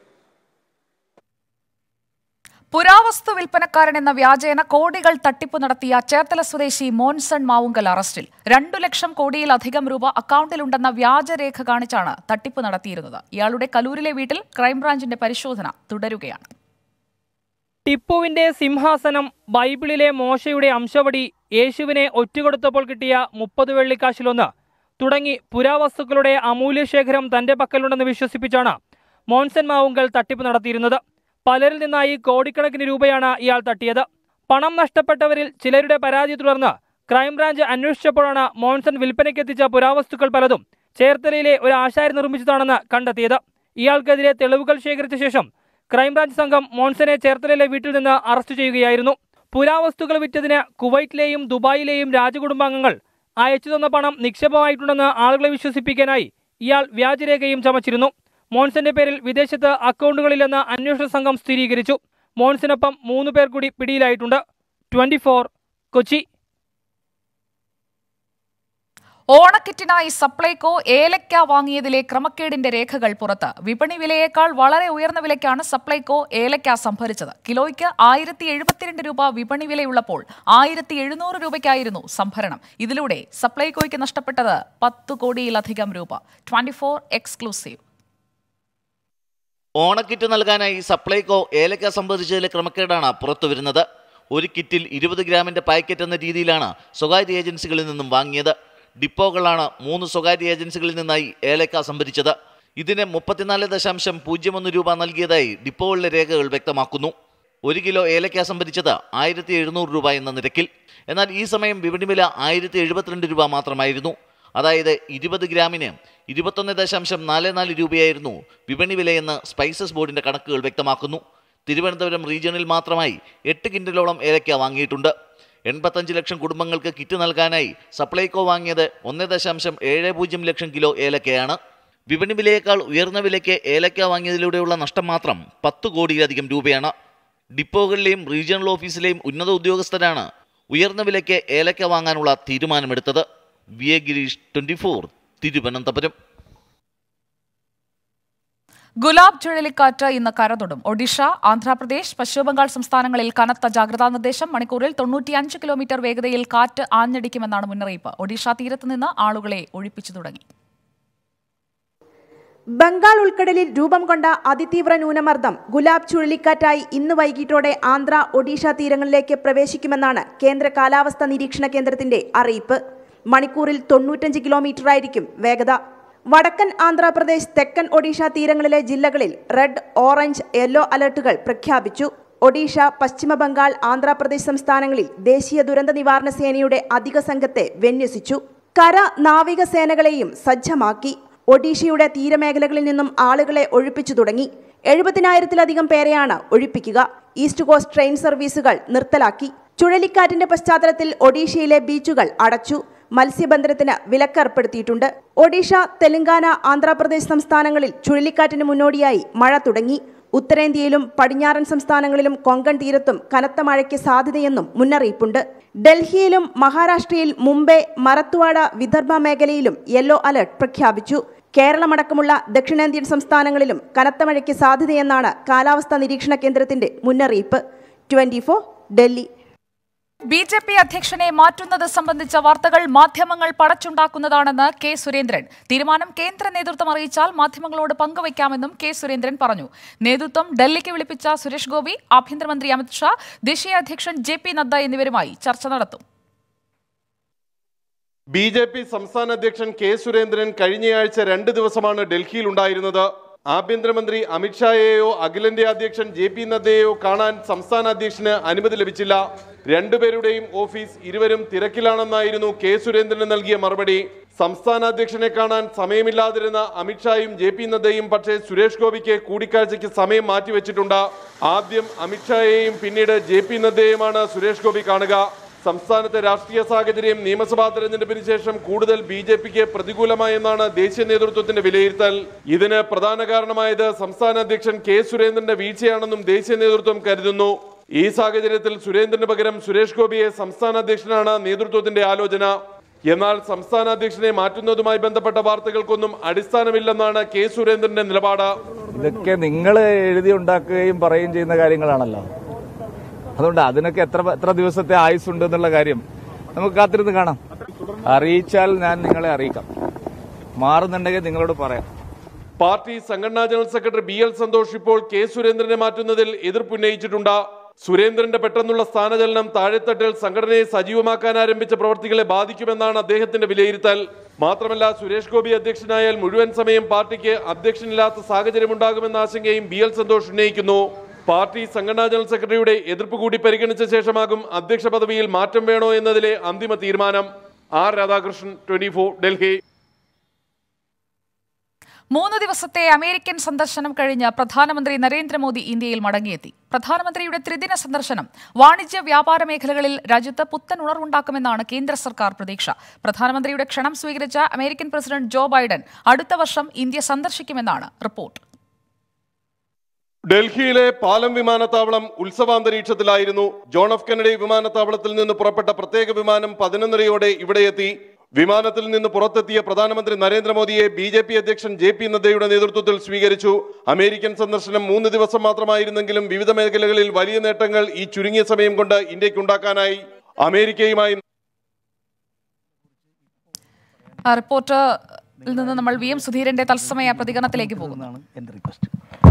പുരാവസ്തു വിൽപ്പനക്കാരൻ എന്ന വ്യാജേന കോടികൾ തട്ടിപ്പ് നടത്തിയ ചേർത്തല സ്വദേശി മോൻസൺ മാവുങ്കൽ അറസ്റ്റിൽ രണ്ടു ലക്ഷം കോടിയിലധികം രൂപ അക്കൗണ്ടിലുണ്ടെന്ന വ്യാജരേഖ കാണിച്ചാണ് തട്ടിപ്പ് നടത്തിയിരുന്നത് ഇയാളുടെ കലൂരിലെ വീട്ടിൽ ക്രൈംബ്രാഞ്ചിന്റെ പരിശോധന തുടരുകയാണ്
ടിപ്പുവിന്റെ സിംഹാസനം ബൈബിളിലെ മോശയുടെ അംശവടി യേശുവിനെ ഒറ്റുകൊടുത്തപ്പോൾ കിട്ടിയ മുപ്പത് വെള്ളിക്കാശിലൊന്ന് തുടങ്ങി പുരാവസ്തുക്കളുടെ അമൂല്യശേഖരം തന്റെ പക്കലുണ്ടെന്ന് വിശ്വസിപ്പിച്ചാണ് മോൻസൻ മാവുങ്കൽ തട്ടിപ്പ് നടത്തിയിരുന്നത് പലരിൽ നിന്നായി കോടിക്കണക്കിന് രൂപയാണ് ഇയാൾ തട്ടിയത് പണം നഷ്ടപ്പെട്ടവരിൽ ചിലരുടെ പരാതി തുടർന്ന് ക്രൈംബ്രാഞ്ച് അന്വേഷിച്ചപ്പോഴാണ് മോൻസൺ വിൽപ്പനയ്ക്കെത്തിച്ച പുരാവസ്തുക്കൾ പലതും ചേർത്തലയിലെ ഒരു ആശാരി നിർമ്മിച്ചതാണെന്ന് കണ്ടെത്തിയത് ഇയാൾക്കെതിരെ തെളിവുകൾ ശേഖരിച്ച ശേഷം ക്രൈംബ്രാഞ്ച് സംഘം മോൻസനെ ചേർത്തലയിലെ വീട്ടിൽ നിന്ന് അറസ്റ്റ് ചെയ്യുകയായിരുന്നു പുരാവസ്തുക്കൾ വിറ്റതിന് കുവൈറ്റിലെയും ദുബായിലെയും രാജകുടുംബാംഗങ്ങൾ അയച്ചു തന്ന പണം നിക്ഷേപമായിട്ടുണ്ടെന്ന് ആളുകളെ വിശ്വസിപ്പിക്കാനായി ഇയാൾ വ്യാജരേഖയും ചമച്ചിരുന്നു മോൻസന്റെ പേരിൽ വിദേശത്ത് അക്കൗണ്ടുകളില്ലെന്ന് അന്വേഷണ സംഘം സ്ഥിരീകരിച്ചു മോൻസിനൊപ്പം മൂന്ന് പേർ കൂടി പിടിയിലായിട്ടുണ്ട് ട്വന്റി കൊച്ചി
ഓണക്കിറ്റിനായി സപ്ലൈകോ ഏലക്ക വാങ്ങിയതിലെ ക്രമക്കേടിന്റെ രേഖകൾ പുറത്ത് വിപണി വിലയേക്കാൾ വളരെ ഉയർന്ന വിലയ്ക്കാണ് സപ്ലൈകോ ഏലക്ക സംഭരിച്ചത് കിലോയ്ക്ക് ആയിരത്തി എഴുപത്തിരണ്ട് രൂപ വിപണി വിലയുള്ളപ്പോൾ ആയിരത്തി എഴുന്നൂറ് രൂപയ്ക്കായിരുന്നു സംഭരണം ഇതിലൂടെ സപ്ലൈകോയ്ക്ക് നഷ്ടപ്പെട്ടത് പത്ത് കോടിയിലധികം രൂപ ട്വന്റി ഫോർ എക്സ്ക്ലൂസീവ്
ഓണക്കിറ്റ് നൽകാനായി സപ്ലൈകോ ഏലക്ക സംഭരിച്ചതിലെ ക്രമക്കേടാണ് പുറത്തുവരുന്നത് ഒരു കിറ്റിൽ ഇരുപത് ഗ്രാമിന്റെ പാക്കറ്റ് എന്ന രീതിയിലാണ് സ്വകാര്യ ഏജൻസികളിൽ നിന്നും വാങ്ങിയത് ഡിപ്പോകളാണ് മൂന്ന് സ്വകാര്യ ഏജൻസികളിൽ നിന്നായി ഏലക്ക സംഭരിച്ചത് ഇതിന് മുപ്പത്തിനാല് ദശാംശം പൂജ്യം ഒന്ന് രൂപ നൽകിയതായി ഡിപ്പോകളിലെ രേഖകൾ വ്യക്തമാക്കുന്നു ഒരു കിലോ ഏലക്ക സംഭരിച്ചത് ആയിരത്തി എഴുന്നൂറ് രൂപ എന്ന നിരക്കിൽ എന്നാൽ ഈ സമയം വിപണി വില ആയിരത്തി എഴുപത്തിരണ്ട് രൂപ മാത്രമായിരുന്നു അതായത് ഇരുപത് ഗ്രാമിന് ഇരുപത്തൊന്ന് ദശാംശം നാല് നാല് രൂപയായിരുന്നു വിപണി വിലയെന്ന് സ്പൈസസ് ബോർഡിന്റെ കണക്കുകൾ വ്യക്തമാക്കുന്നു തിരുവനന്തപുരം റീജിയണിൽ മാത്രമായി എട്ട് കിൻഡലോളം ഏലക്ക വാങ്ങിയിട്ടുണ്ട് എൺപത്തഞ്ച് ലക്ഷം കുടുംബങ്ങൾക്ക് കിറ്റ് നൽകാനായി സപ്ലൈകോ വാങ്ങിയത് ഒന്ന് ദശാംശം ഏഴ് പൂജ്യം ലക്ഷം കിലോ ഏലക്കയാണ് വിപണി വിലയേക്കാൾ ഉയർന്ന വിലയ്ക്ക് ഏലക്ക വാങ്ങിയതിലൂടെയുള്ള നഷ്ടം മാത്രം പത്ത് കോടിയിലധികം രൂപയാണ് ഡിപ്പോകളിലെയും റീജിയണൽ ഓഫീസിലെയും ഉന്നത ഉദ്യോഗസ്ഥരാണ് ഉയർന്ന വിലയ്ക്ക് ഏലക്ക വാങ്ങാനുള്ള തീരുമാനമെടുത്തത് V A Gireesh twenty four Thiruvananthapuram
Gulab ചുഴലിക്കാറ്റ് ഇന്ന് കരതൊടും ഒഡീഷ ആന്ധ്രാപ്രദേശ് പശ്ചിമബംഗാൾ സംസ്ഥാനങ്ങളിൽ കനത്ത ജാഗ്രതാ നിർദ്ദേശം മണിക്കൂറിൽ തൊണ്ണൂറ്റിയഞ്ച് കിലോമീറ്റർ വേഗതയിൽ കാറ്റ് ആഞ്ഞടിക്കുമെന്നാണ് മുന്നറിയിപ്പ് ഒഡീഷ തീരത്ത് നിന്ന് ആളുകളെ ഒഴിപ്പിച്ചു തുടങ്ങി
ബംഗാൾ ഉൾക്കടലിൽ രൂപം കൊണ്ട അതിതീവ്ര ന്യൂനമർദ്ദം ഗുലാബ് ചുഴലിക്കാറ്റായി ഇന്ന് വൈകിട്ടോടെ ആന്ധ്ര ഒഡീഷ തീരങ്ങളിലേക്ക് പ്രവേശിക്കുമെന്നാണ് കേന്ദ്ര കാലാവസ്ഥാ നിരീക്ഷണ കേന്ദ്രത്തിന്റെ അറിയിപ്പ് മണിക്കൂറിൽ തൊണ്ണൂറ്റഞ്ച് കിലോമീറ്റർ ആയിരിക്കും വേഗത വടക്കൻ ആന്ധ്രാപ്രദേശ് തെക്കൻ ഒഡീഷ തീരങ്ങളിലെ ജില്ലകളിൽ റെഡ് ഓറഞ്ച് യെല്ലോ അലർട്ടുകൾ പ്രഖ്യാപിച്ചു ഒഡീഷ പശ്ചിമ ബംഗാൾ ആന്ധ്രാപ്രദേശ് സംസ്ഥാനങ്ങളിൽ ദേശീയ ദുരന്ത നിവാരണ സേനയുടെ അധിക സംഘത്തെ വിന്യസിച്ചു കര നാവിക സേനകളെയും സജ്ജമാക്കി ഒഡീഷയുടെ തീരമേഖലകളിൽ നിന്നും ആളുകളെ ഒഴിപ്പിച്ചു തുടങ്ങി എഴുപതിനായിരത്തിലധികം പേരെയാണ് ഒഴിപ്പിക്കുക ഈസ്റ്റ് കോസ്റ്റ് ട്രെയിൻ സർവീസുകൾ നിർത്തലാക്കി ചുഴലിക്കാറ്റിന്റെ പശ്ചാത്തലത്തിൽ ഒഡീഷയിലെ ബീച്ചുകൾ അടച്ചു മത്സ്യബന്ധനത്തിന് വിലക്കേർപ്പെടുത്തിയിട്ടുണ്ട് ഒഡീഷ തെലങ്കാന ആന്ധ്രാപ്രദേശ് സംസ്ഥാനങ്ങളിൽ ചുഴലിക്കാറ്റിന് മുന്നോടിയായി മഴ തുടങ്ങി ഉത്തരേന്ത്യയിലും പടിഞ്ഞാറൻ സംസ്ഥാനങ്ങളിലും കൊങ്കൺ തീരത്തും കനത്ത മഴയ്ക്ക് സാധ്യതയെന്നും മുന്നറിയിപ്പുണ്ട് ഡൽഹിയിലും മഹാരാഷ്ട്രയിൽ മുംബൈ മറത്വാഡ വിദർഭ മേഖലയിലും യെല്ലോ അലർട്ട് പ്രഖ്യാപിച്ചു കേരളമടക്കമുള്ള ദക്ഷിണേന്ത്യൻ സംസ്ഥാനങ്ങളിലും കനത്ത മഴയ്ക്ക് സാധ്യതയെന്നാണ് കാലാവസ്ഥാ നിരീക്ഷണ കേന്ദ്രത്തിന്റെ മുന്നറിയിപ്പ് twenty Delhi
B J P അധ്യക്ഷനെ മാറ്റുന്നത് സംബന്ധിച്ച വാർത്തകൾ മാധ്യമങ്ങൾ പടച്ചുണ്ടാക്കുന്നതാണെന്ന് കെ സുരേന്ദ്രൻ തീരുമാനം കേന്ദ്ര നേതൃത്വം അറിയിച്ചാൽ മാധ്യമങ്ങളോട് പങ്കുവയ്ക്കാമെന്നും കെ സുരേന്ദ്രൻ പറഞ്ഞു നേതൃത്വം ഡൽഹിക്ക് വിളിപ്പിച്ച സുരേഷ് ഗോപി ആഭ്യന്തരമന്ത്രി അമിത്ഷാ ദേശീയ അധ്യക്ഷൻ ജെ പി നദ്ദ എന്നിവരുമായി ചർച്ച നടത്തും
ബി ജെ പി സംസ്ഥാന അധ്യക്ഷൻ കെ സുരേന്ദ്രൻ കഴിഞ്ഞയാഴ്ച രണ്ട് ദിവസമാണ് ഡൽഹിയിൽ ഉണ്ടായിരുന്നത് ആഭ്യന്തരമന്ത്രി അമിത്ഷായെയോ അഖിലേന്ത്യാ അധ്യക്ഷൻ ജെ പി നദ്ദയെയോ കാണാൻ സംസ്ഥാന അധ്യക്ഷന് അനുമതി ലഭിച്ചില്ല രണ്ടുപേരുടെയും ഓഫീസ് ഇരുവരും തിരക്കിലാണെന്നായിരുന്നു കെ സുരേന്ദ്രന് നൽകിയ മറുപടി സംസ്ഥാന അധ്യക്ഷനെ കാണാൻ സമയമില്ലാതിരുന്ന അമിത്ഷായും ജെ പി നദ്ദയും പക്ഷേ സുരേഷ് ഗോപിക്ക് കൂടിക്കാഴ്ചയ്ക്ക് സമയം മാറ്റിവെച്ചിട്ടുണ്ട് ആദ്യം അമിത്ഷായെയും പിന്നീട് ജെ പി നദ്ദയെയുമാണ് സുരേഷ് ഗോപി കാണുക സംസ്ഥാനത്തെ രാഷ്ട്രീയ സാഹചര്യം നിയമസഭാ തെരഞ്ഞെടുപ്പിന് ശേഷം കൂടുതൽ ബി ജെ പിക്ക് പ്രതികൂലമായെന്നാണ് ദേശീയ നേതൃത്വത്തിന്റെ വിലയിരുത്തൽ ഇതിന് പ്രധാന കാരണമായത് സംസ്ഥാന അധ്യക്ഷൻ കെ സുരേന്ദ്രന്റെ വീഴ്ചയാണെന്നും ദേശീയ നേതൃത്വം കരുതുന്നു ഈ സാഹചര്യത്തിൽ സുരേന്ദ്രന് പകരം സുരേഷ് ഗോപിയെ സംസ്ഥാന അധ്യക്ഷനാണ് നേതൃത്വത്തിന്റെ ആലോചന എന്നാൽ സംസ്ഥാന അധ്യക്ഷനെ മാറ്റുന്നതുമായി ബന്ധപ്പെട്ട വാർത്തകൾക്കൊന്നും അടിസ്ഥാനമില്ലെന്നാണ് കെ സുരേന്ദ്രന്റെ നിലപാട്
ഇതൊക്കെ നിങ്ങൾ എഴുതി ഉണ്ടാക്കുകയും പറയുകയും ചെയ്യുന്ന കാര്യങ്ങളാണല്ലോ അതുകൊണ്ട് അതിനൊക്കെ എത്ര എത്ര ദിവസത്തെ ആയുസ് ഉണ്ട് എന്നുള്ള കാര്യം നമുക്ക് കാത്തിരുന്ന് കാണാം അറിയിച്ചാൽ ഞാൻ നിങ്ങളെ അറിയിക്കാം മാറുന്നുണ്ടെങ്കിൽ നിങ്ങളോട് പറയാം
പാർട്ടി സംഘടനാ general secretary B L Santhosh ഇപ്പോൾ കെ സുരേന്ദ്രനെ മാറ്റുന്നതിൽ എതിർപ്പുന്നയിച്ചിട്ടുണ്ട് സുരേന്ദ്രന്റെ പെട്ടെന്നുള്ള സ്ഥാനചലനം താഴെത്തട്ടിൽ സംഘടനയെ സജീവമാക്കാൻ ആരംഭിച്ച പ്രവർത്തികളെ ബാധിക്കുമെന്നാണ് അദ്ദേഹത്തിന്റെ വിലയിരുത്തൽ മാത്രമല്ല സുരേഷ് ഗോപി അധ്യക്ഷനായാൽ മുഴുവൻ സമയം പാർട്ടിക്ക് അധ്യക്ഷനില്ലാത്ത സാഹചര്യമുണ്ടാകുമെന്ന ആശങ്കയും ബി എൽ സന്തോഷ് ഉന്നയിക്കുന്നു പാർട്ടി സംഘടനാ ജനറൽ സെക്രട്ടറിയുടെ എതിർപ്പ് കൂടി പരിഗണിച്ച ശേഷമാകും അധ്യക്ഷ പദവിയിൽ മാറ്റം വേണോ എന്നതിലെ അന്തിമ തീരുമാനം ആർ രാധാകൃഷ്ണൻ ട്വന്റി ഡൽഹി
മൂന്ന് ദിവസത്തെ അമേരിക്കൻ സന്ദർശനം കഴിഞ്ഞ് പ്രധാനമന്ത്രി നരേന്ദ്രമോദി ഇന്ത്യയിൽ മടങ്ങിയെത്തി പ്രധാനമന്ത്രിയുടെ ത്രിദിന സന്ദർശനം വാണിജ്യ വ്യാപാര മേഖലകളിൽ രാജ്യത്ത് പുത്തൻ ഉണർവുണ്ടാക്കുമെന്നാണ് കേന്ദ്ര സർക്കാർ പ്രതീക്ഷ പ്രധാനമന്ത്രിയുടെ ക്ഷണം സ്വീകരിച്ച അമേരിക്കൻ പ്രസിഡന്റ് ജോ ബൈഡൻ അടുത്ത വർഷം ഇന്ത്യ സന്ദർശിക്കുമെന്നാണ് റിപ്പോർട്ട്
ഡൽഹിയിലെ പാലം വിമാനത്താവളം ഉത്സവാന്തരീക്ഷത്തിലായിരുന്നു ജോൺ എഫ് കെനഡി വിമാനത്താവളത്തിൽ നിന്ന് പുറപ്പെട്ട പ്രത്യേക വിമാനം പതിനൊന്നരയോടെ ഇവിടെ എത്തി വിമാനത്തിൽ നിന്ന് പുറത്തെത്തിയ പ്രധാനമന്ത്രി നരേന്ദ്രമോദിയെ ബി ജെ പി അധ്യക്ഷൻ ജെ പി നദ്ദയുടെ നേതൃത്വത്തിൽ സ്വീകരിച്ചു അമേരിക്കൻ സന്ദർശനം മൂന്ന് ദിവസം മാത്രമായിരുന്നെങ്കിലും വിവിധ മേഖലകളിൽ വലിയ നേട്ടങ്ങൾ ഈ ചുരുങ്ങിയ സമയം കൊണ്ട് ഇന്ത്യക്കുണ്ടാക്കാനായി അമേരിക്കയുമായി
ആ, റിപ്പോർട്ടിൽ നിന്ന് നമ്മൾ വി എം സുധീരന്റെ തത്സമയ പ്രതികരണത്തിലേക്ക് പോകുന്നു
എന്റെ റിക്വസ്റ്റ്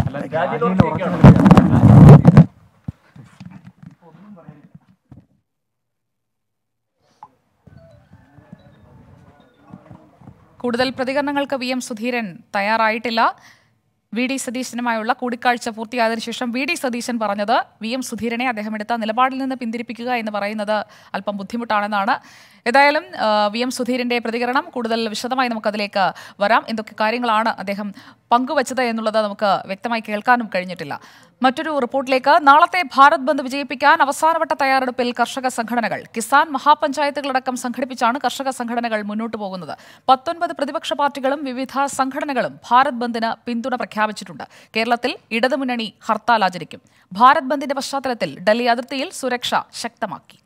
കൂടുതൽ പ്രതികരണങ്ങൾക്ക് വി എം സുധീരൻ തയ്യാറായിട്ടില്ല വി ഡി സതീശനുമായുള്ള കൂടിക്കാഴ്ച പൂർത്തിയായതിനു ശേഷം വി ഡി സതീശൻ പറഞ്ഞത് വി എം സുധീരനെ അദ്ദേഹം എടുത്ത നിലപാടിൽ നിന്ന് പിന്തിരിപ്പിക്കുക എന്ന് പറയുന്നത് അല്പം ബുദ്ധിമുട്ടാണെന്നാണ് ഏതായാലും ആ, വി എം സുധീരന്റെ പ്രതികരണം കൂടുതൽ വിശദമായി നമുക്കതിലേക്ക് വരാം എന്തൊക്കെ കാര്യങ്ങളാണ് അദ്ദേഹം പങ്കുവച്ചത് എന്നുള്ളത് നമുക്ക് വ്യക്തമായി കേൾക്കാനും കഴിഞ്ഞിട്ടില്ല മറ്റൊരു റിപ്പോർട്ടിലേക്ക് നാളത്തെ ഭാരത് ബന്ദ് വിജയിപ്പിക്കാൻ അവസാനവട്ട തയ്യാറെടുപ്പിൽ കർഷക സംഘടനകൾ കിസാൻ മഹാപഞ്ചായത്തുകളടക്കം സംഘടിപ്പിച്ചാണ് കർഷക സംഘടനകൾ മുന്നോട്ട് പോകുന്നത് പത്തൊൻപത് പ്രതിപക്ഷ പാർട്ടികളും വിവിധ സംഘടനകളും ഭാരത് ബന്ദിന് പിന്തുണ പ്രഖ്യാപിച്ചിട്ടുണ്ട് കേരളത്തിൽ ഇടതുമുന്നണി ഹർത്താൽ ആചരിക്കും ഭാരത് ബന്ദിന്റെ പശ്ചാത്തലത്തിൽ ഡൽഹി അതിർത്തിയിൽ സുരക്ഷ ശക്തമാക്കി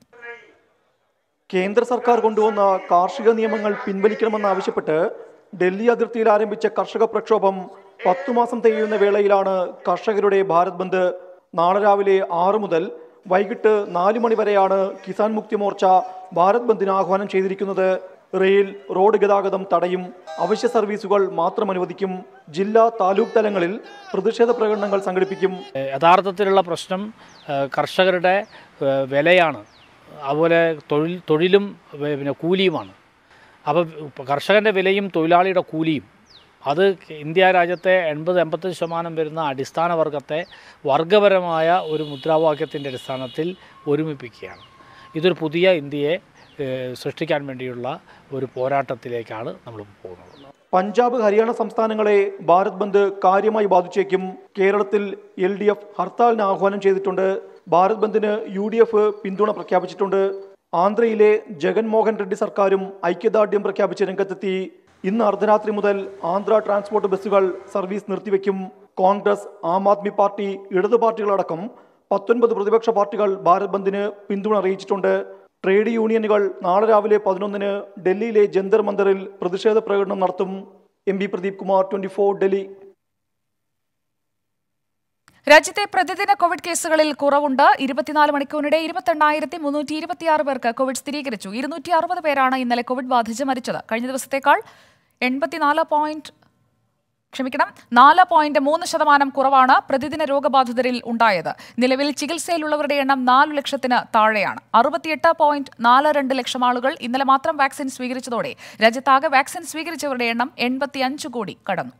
കേന്ദ്ര സർക്കാർ കൊണ്ടുവന്ന കാർഷിക നിയമങ്ങൾ പിൻവലിക്കണമെന്നാവശ്യപ്പെട്ട് ഡൽഹി അതിർത്തിയിൽ ആരംഭിച്ച കർഷക പ്രക്ഷോഭം പത്തു മാസം തികയുന്ന വേളയിലാണ് കർഷകരുടെ ഭാരത് ബന്ദ് നാളെ രാവിലെ ആറ് മുതൽ വൈകിട്ട് നാല് മണി വരെയാണ് കിസാൻ മുക്തി മോർച്ച ഭാരത് ബന്ദിന് ആഹ്വാനം ചെയ്തിരിക്കുന്നത് റെയിൽ റോഡ് ഗതാഗതം തടയും അവശ്യ സർവീസുകൾ മാത്രം അനുവദിക്കും ജില്ലാ താലൂക്ക് തലങ്ങളിൽ പ്രതിഷേധ പ്രകടനങ്ങൾ സംഘടിപ്പിക്കും
യഥാർത്ഥത്തിലുള്ള പ്രശ്നം ഏഹ്, കർഷകരുടെ ഏഹ്, വിലയാണ് അതുപോലെ തൊഴിൽ തൊഴിലും വേ- പിന്നെ കൂലിയുമാണ് അപ്പോൾ കർഷകൻ്റെ വിലയും തൊഴിലാളിയുടെ കൂലിയും അത് ഇന്ത്യ രാജ്യത്തെ എൺപത് എൺപത്തഞ്ച് ശതമാനം വരുന്ന അടിസ്ഥാന വർഗത്തെ വർഗപരമായ ഒരു മുദ്രാവാക്യത്തിൻ്റെ അടിസ്ഥാനത്തിൽ ഒരുമിപ്പിക്കുകയാണ് ഇതൊരു പുതിയ ഇന്ത്യയെ ഏഹ്, സൃഷ്ടിക്കാൻ വേണ്ടിയുള്ള ഒരു പോരാട്ടത്തിലേക്കാണ് നമ്മൾ പോകുന്നത്
പഞ്ചാബ് ഹരിയാന സംസ്ഥാനങ്ങളെ ഭാരത് ബന്ദ് കാര്യമായി ബാധിച്ചേക്കും കേരളത്തിൽ എൽ ഡി എഫ് ഹർത്താലിന് ആഹ്വാനം ചെയ്തിട്ടുണ്ട് ഭാരത് ബന്ദിന് യു ഡി എഫ് പിന്തുണ പ്രഖ്യാപിച്ചിട്ടുണ്ട് ആന്ധ്രയിലെ ജഗൻമോഹൻ റെഡ്ഡി സർക്കാരും ഐക്യദാർഢ്യം പ്രഖ്യാപിച്ച് രംഗത്തെത്തി ഇന്ന് അർദ്ധരാത്രി മുതൽ ആന്ധ്ര ട്രാൻസ്പോർട്ട് ബസ്സുകൾ സർവീസ് നിർത്തിവെക്കും കോൺഗ്രസ് ആം ആദ്മി പാർട്ടി ഇടതു പാർട്ടികളടക്കം പത്തൊൻപത് പ്രതിപക്ഷ പാർട്ടികൾ ഭാരത് ബന്ദിന് പിന്തുണ അറിയിച്ചിട്ടുണ്ട് ട്രേഡ് യൂണിയനുകൾ നാളെ രാവിലെ പതിനൊന്നിന് ഡൽഹിയിലെ ജന്തർ മന്ദറിൽ പ്രതിഷേധ പ്രകടനം നടത്തും M P Pradeep Kumar twenty Delhi
രാജ്യത്തെ പ്രതിദിന കോവിഡ് കേസുകളിൽ കുറവുണ്ട് ഇരുപത്തിനാല് മണിക്കൂറിനിടെ ഇരുപത്തെണ്ണായിരത്തി മുന്നൂറ്റി ഇരുപത്തിയാറ് പേർക്ക് കോവിഡ് സ്ഥിരീകരിച്ചു ഇരുന്നൂറ്റി അറുപത് പേരാണ് ഇന്നലെ കോവിഡ് ബാധിച്ച് മരിച്ചത് കഴിഞ്ഞ ദിവസത്തേക്കാൾ എൺപത്തിനാല് പോയിന്റ് ക്ഷമിക്കണം നാല് പോയിന്റ് മൂന്ന് ശതമാനം കുറവാണ് പ്രതിദിന രോഗബാധിതരിൽ ഉണ്ടായത് നിലവിൽ ചികിത്സയിലുള്ളവരുടെ എണ്ണം നാലു ലക്ഷത്തിന് താഴെയാണ് അറുപത്തിയെട്ട് പോയിന്റ് നാല് രണ്ട് ലക്ഷം ആളുകൾ ഇന്നലെ മാത്രം വാക്സിൻ സ്വീകരിച്ചതോടെ രാജ്യത്താകെ വാക്സിൻ സ്വീകരിച്ചവരുടെ എണ്ണം എൺപത്തിയഞ്ച് കോടി കടന്നു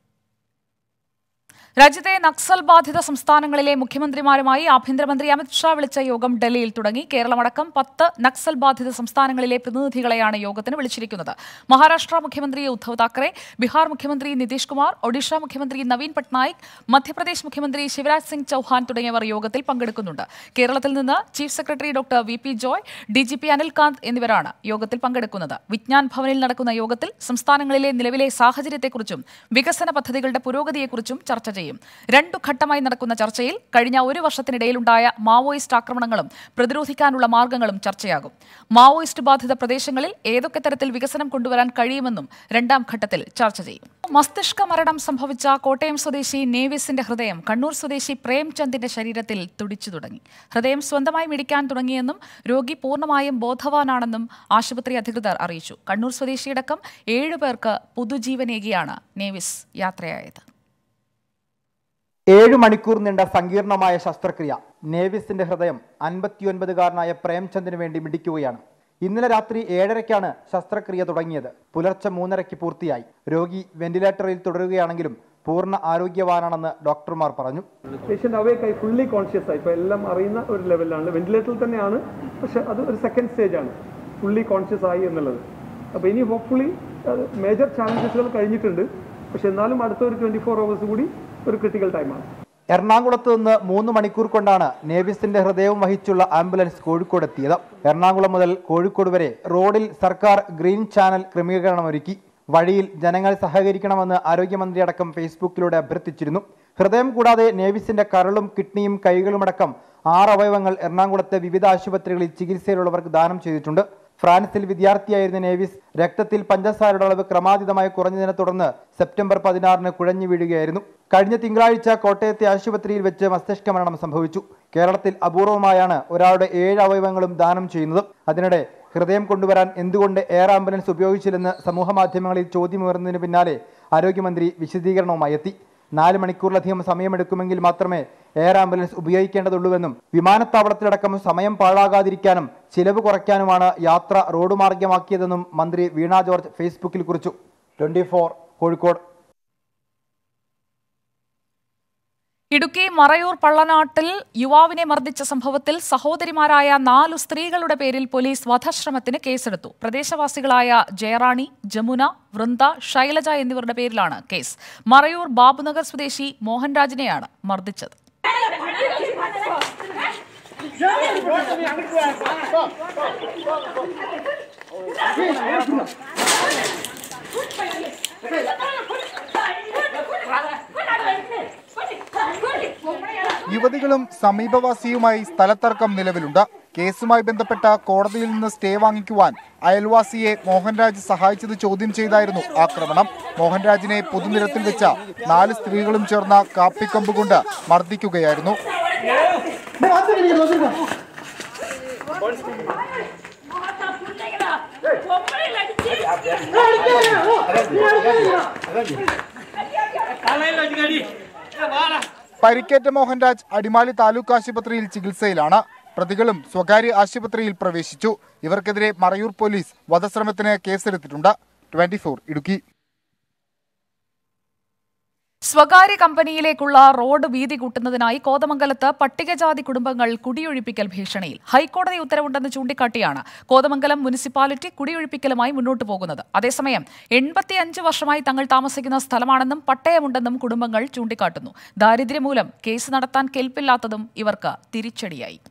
രാജ്യത്തെ നക്സൽ ബാധിത സംസ്ഥാനങ്ങളിലെ മുഖ്യമന്ത്രിമാരുമായി ആഭ്യന്തരമന്ത്രി അമിത്ഷാ വിളിച്ച യോഗം ഡൽഹിയിൽ തുടങ്ങി കേരളമടക്കം പത്ത് നക്സൽ ബാധിത സംസ്ഥാനങ്ങളിലെ പ്രതിനിധികളെയാണ് യോഗത്തിന് വിളിച്ചിരിക്കുന്നത് മഹാരാഷ്ട്ര മുഖ്യമന്ത്രി ഉദ്ധവ് താക്കറെ ബീഹാർ മുഖ്യമന്ത്രി നിതീഷ് കുമാർ ഒഡീഷ മുഖ്യമന്ത്രി നവീൻ പട്നായിക് മധ്യപ്രദേശ് മുഖ്യമന്ത്രി ശിവരാജ് സിംഗ് ചൌഹാൻ തുടങ്ങിയവർ യോഗത്തിൽ പങ്കെടുക്കുന്നുണ്ട് കേരളത്തിൽ നിന്ന് chief secretary doctor V P Joy D G P Anilkant എന്നിവരാണ് യോഗത്തിൽ പങ്കെടുക്കുന്നത് വിജ്ഞാൻ ഭവനിൽ നടക്കുന്ന യോഗത്തിൽ സംസ്ഥാനങ്ങളിലെ നിലവിലെ സാഹചര്യത്തെക്കുറിച്ചും വികസന പദ്ധതികളുടെ പുരോഗതിയെക്കുറിച്ചും ചർച്ച ചെയ്യും രണ്ടു ഘട്ടമായി നടക്കുന്ന ചർച്ചയിൽ കഴിഞ്ഞ ഒരു വർഷത്തിനിടയിലുണ്ടായ മാവോയിസ്റ്റ് ആക്രമണങ്ങളും പ്രതിരോധിക്കാനുള്ള മാർഗങ്ങളും ചർച്ചയാകും മാവോയിസ്റ്റ് ബാധിത പ്രദേശങ്ങളിൽ ഏതൊക്കെ തരത്തിൽ വികസനം കൊണ്ടുവരാൻ കഴിയുമെന്നും രണ്ടാം ഘട്ടത്തിൽ ചർച്ച ചെയ്യും മസ്തിഷ്ക മരണം സംഭവിച്ച കോട്ടയം സ്വദേശി നേവിസിന്റെ ഹൃദയം കണ്ണൂർ സ്വദേശി പ്രേംചന്ദിന്റെ ശരീരത്തിൽ തുടിച്ചു തുടങ്ങി ഹൃദയം സ്വന്തമായി മിടിക്കാൻ തുടങ്ങിയെന്നും രോഗി പൂർണ്ണമായും ബോധവാനാണെന്നും ആശുപത്രി അധികൃതർ അറിയിച്ചു കണ്ണൂർ സ്വദേശിയടക്കം ഏഴുപേർക്ക് പുതുജീവനേകിയാണ് നേവിസ് യാത്രയായത്
ഏഴ് മണിക്കൂർ നീണ്ട സങ്കീർണമായ ശസ്ത്രക്രിയ നേവിസിന്റെ ഹൃദയം അൻപത്തിയൊൻപതുകാരനായ പ്രേംചന്ദിന് വേണ്ടി മിടിക്കുകയാണ് ഇന്നലെ രാത്രി ഏഴരയ്ക്കാണ് ശസ്ത്രക്രിയ തുടങ്ങിയത് പുലർച്ചെ മൂന്നരയ്ക്ക് പൂർത്തിയായി രോഗി വെന്റിലേറ്ററിൽ തുടരുകയാണെങ്കിലും പൂർണ്ണ ആരോഗ്യവാനാണെന്ന് ഡോക്ടർമാർ പറഞ്ഞു
പേഷ്യൻ്റ് അവേക്കായി ഫുള്ളി കോൺഷ്യസ് ആയി ഇപ്പോൾ എല്ലാം അറിയുന്ന ഒരു ലെവലിലാണ് വെന്റിലേറ്ററിൽ തന്നെയാണ് പക്ഷെ അത് ഒരു സെക്കൻഡ് സ്റ്റേജ് ആണ് ഫുള്ളി കോൺഷ്യസ് ആയി എന്നുള്ളത് അപ്പോൾ ഇനി ഹോപ്പ്ഫുള്ളി മേജർ ചാലഞ്ചസുകൾ കഴിഞ്ഞിട്ടുണ്ട് പക്ഷെ എന്നാലും അടുത്ത ഒരു ട്വൻറ്റി ഫോർ അവേഴ്സ് കൂടി ഒരു ക്രിട്ടിക്കൽ ടൈമാണ്
എറണാകുളത്ത് നിന്ന് മൂന്ന് മണിക്കൂർ കൊണ്ടാണ് നേവിസിന്റെ ഹൃദയവും വഹിച്ചുള്ള ആംബുലൻസ് കോഴിക്കോട് എത്തിയത് എറണാകുളം മുതൽ കോഴിക്കോട് വരെ റോഡിൽ സർക്കാർ ഗ്രീൻ ചാനൽ ക്രമീകരണമൊരുക്കി വഴിയിൽ ജനങ്ങൾ സഹകരിക്കണമെന്ന് ആരോഗ്യമന്ത്രി അടക്കം ഫേസ്ബുക്കിലൂടെ അഭ്യർത്ഥിച്ചിരുന്നു ഹൃദയം കൂടാതെ നേവിസിന്റെ കരളും കിഡ്നിയും കൈകളുമടക്കം ആറ് അവയവങ്ങൾ എറണാകുളത്തെ വിവിധ ആശുപത്രികളിൽ ചികിത്സയിലുള്ളവർക്ക് ദാനം ചെയ്തിട്ടുണ്ട് ഫ്രാൻസിൽ വിദ്യാർത്ഥിയായിരുന്ന നേവിസ് രക്തത്തിൽ പഞ്ചസാരയുടെ അളവ് ക്രമാതീതമായി കുറഞ്ഞതിനെ തുടർന്ന് സെപ്റ്റംബർ പതിനാറിന് കുഴഞ്ഞു വീഴുകയായിരുന്നു കഴിഞ്ഞ തിങ്കളാഴ്ച കോട്ടയത്തെ ആശുപത്രിയിൽ വെച്ച് മസ്തിഷ്ക മരണം സംഭവിച്ചു കേരളത്തിൽ അപൂർവമായാണ് ഒരാളുടെ ഏഴ് അവയവങ്ങളും ദാനം ചെയ്യുന്നത് അതിനിടെ ഹൃദയം കൊണ്ടുവരാൻ എന്തുകൊണ്ട് എയർ ആംബുലൻസ് ഉപയോഗിച്ചില്ലെന്ന് സമൂഹമാധ്യമങ്ങളിൽ ചോദ്യമുയർന്നതിന് പിന്നാലെ ആരോഗ്യമന്ത്രി വിശദീകരണവുമായി എത്തി നാല് മണിക്കൂറിലധികം സമയമെടുക്കുമെങ്കിൽ മാത്രമേ എയർ ആംബുലൻസ് ഉപയോഗിക്കേണ്ടതുള്ളൂവെന്നും വിമാനത്താവളത്തിലടക്കം സമയം പാഴാകാതിരിക്കാനും ചിലവ് കുറയ്ക്കാനുമാണ് യാത്ര റോഡ് മാർഗമാക്കിയതെന്നും മന്ത്രി വീണ ജോർജ് ഫേസ്ബുക്കിൽ കുറിച്ചു ട്വന്റി കോഴിക്കോട്
ഇടുക്കി മറയൂർ പള്ളനാട്ടിൽ യുവാവിനെ മർദ്ദിച്ച സംഭവത്തിൽ സഹോദരിമാരായ നാലു സ്ത്രീകളുടെ പേരിൽ പോലീസ് വധശ്രമത്തിന് കേസെടുത്തു പ്രദേശവാസികളായ ജയറാണി ജമുന വൃന്ദ ശൈലജ എന്നിവരുടെ പേരിലാണ് കേസ് മറയൂർ ബാബുനഗർ സ്വദേശി മോഹൻരാജിനെയാണ് മർദ്ദിച്ചത്
യുവതികളും സമീപവാസിയുമായി സ്ഥലത്തർക്കം നിലവിലുണ്ട് കേസുമായി ബന്ധപ്പെട്ട കോടതിയിൽ നിന്ന് സ്റ്റേ വാങ്ങിക്കുവാൻ അയൽവാസിയെ മോഹൻരാജ് സഹായിച്ചത് ചോദ്യം ചെയ്തായിരുന്നു ആക്രമണം മോഹൻരാജിനെ പൊതുനിരത്തിൽ വെച്ച നാല് സ്ത്രീകളും ചേർന്ന കാപ്പിക്കമ്പ് കൊണ്ട് മർദ്ദിക്കുകയായിരുന്നു പരിക്കേറ്റ മോഹൻരാജ് അടിമാലി താലൂക്ക് ആശുപത്രിയിൽ ചികിത്സയിലാണ് പ്രതികളും സ്വകാര്യ ആശുപത്രിയിൽ പ്രവേശിച്ചു ഇവർക്കെതിരെ മറയൂർ പോലീസ് വധശ്രമത്തിന് കേസെടുത്തിട്ടുണ്ട് ട്വന്റി ഇടുക്കി
സ്വകാര്യ കമ്പനിയിലേക്കുള്ള റോഡ് വീതി കൂട്ടുന്നതിനായി കോതമംഗലത്ത് പട്ടികജാതി കുടുംബങ്ങൾ കുടിയൊഴിപ്പിക്കൽ ഭീഷണിയിൽ ഹൈക്കോടതി ഉത്തരവുണ്ടെന്ന് ചൂണ്ടിക്കാട്ടിയാണ് കോതമംഗലം മുനിസിപ്പാലിറ്റി കുടിയൊഴിപ്പിക്കലുമായി മുന്നോട്ടു പോകുന്നത് അതേസമയം എൺപത്തിയഞ്ച് വർഷമായി തങ്ങൾ താമസിക്കുന്ന സ്ഥലമാണെന്നും പട്ടയമുണ്ടെന്നും കുടുംബങ്ങൾ ചൂണ്ടിക്കാട്ടുന്നു ദാരിദ്ര്യം മൂലം കേസ് നടത്താൻ കെൽപ്പില്ലാത്തതും ഇവർക്ക് തിരിച്ചടിയായി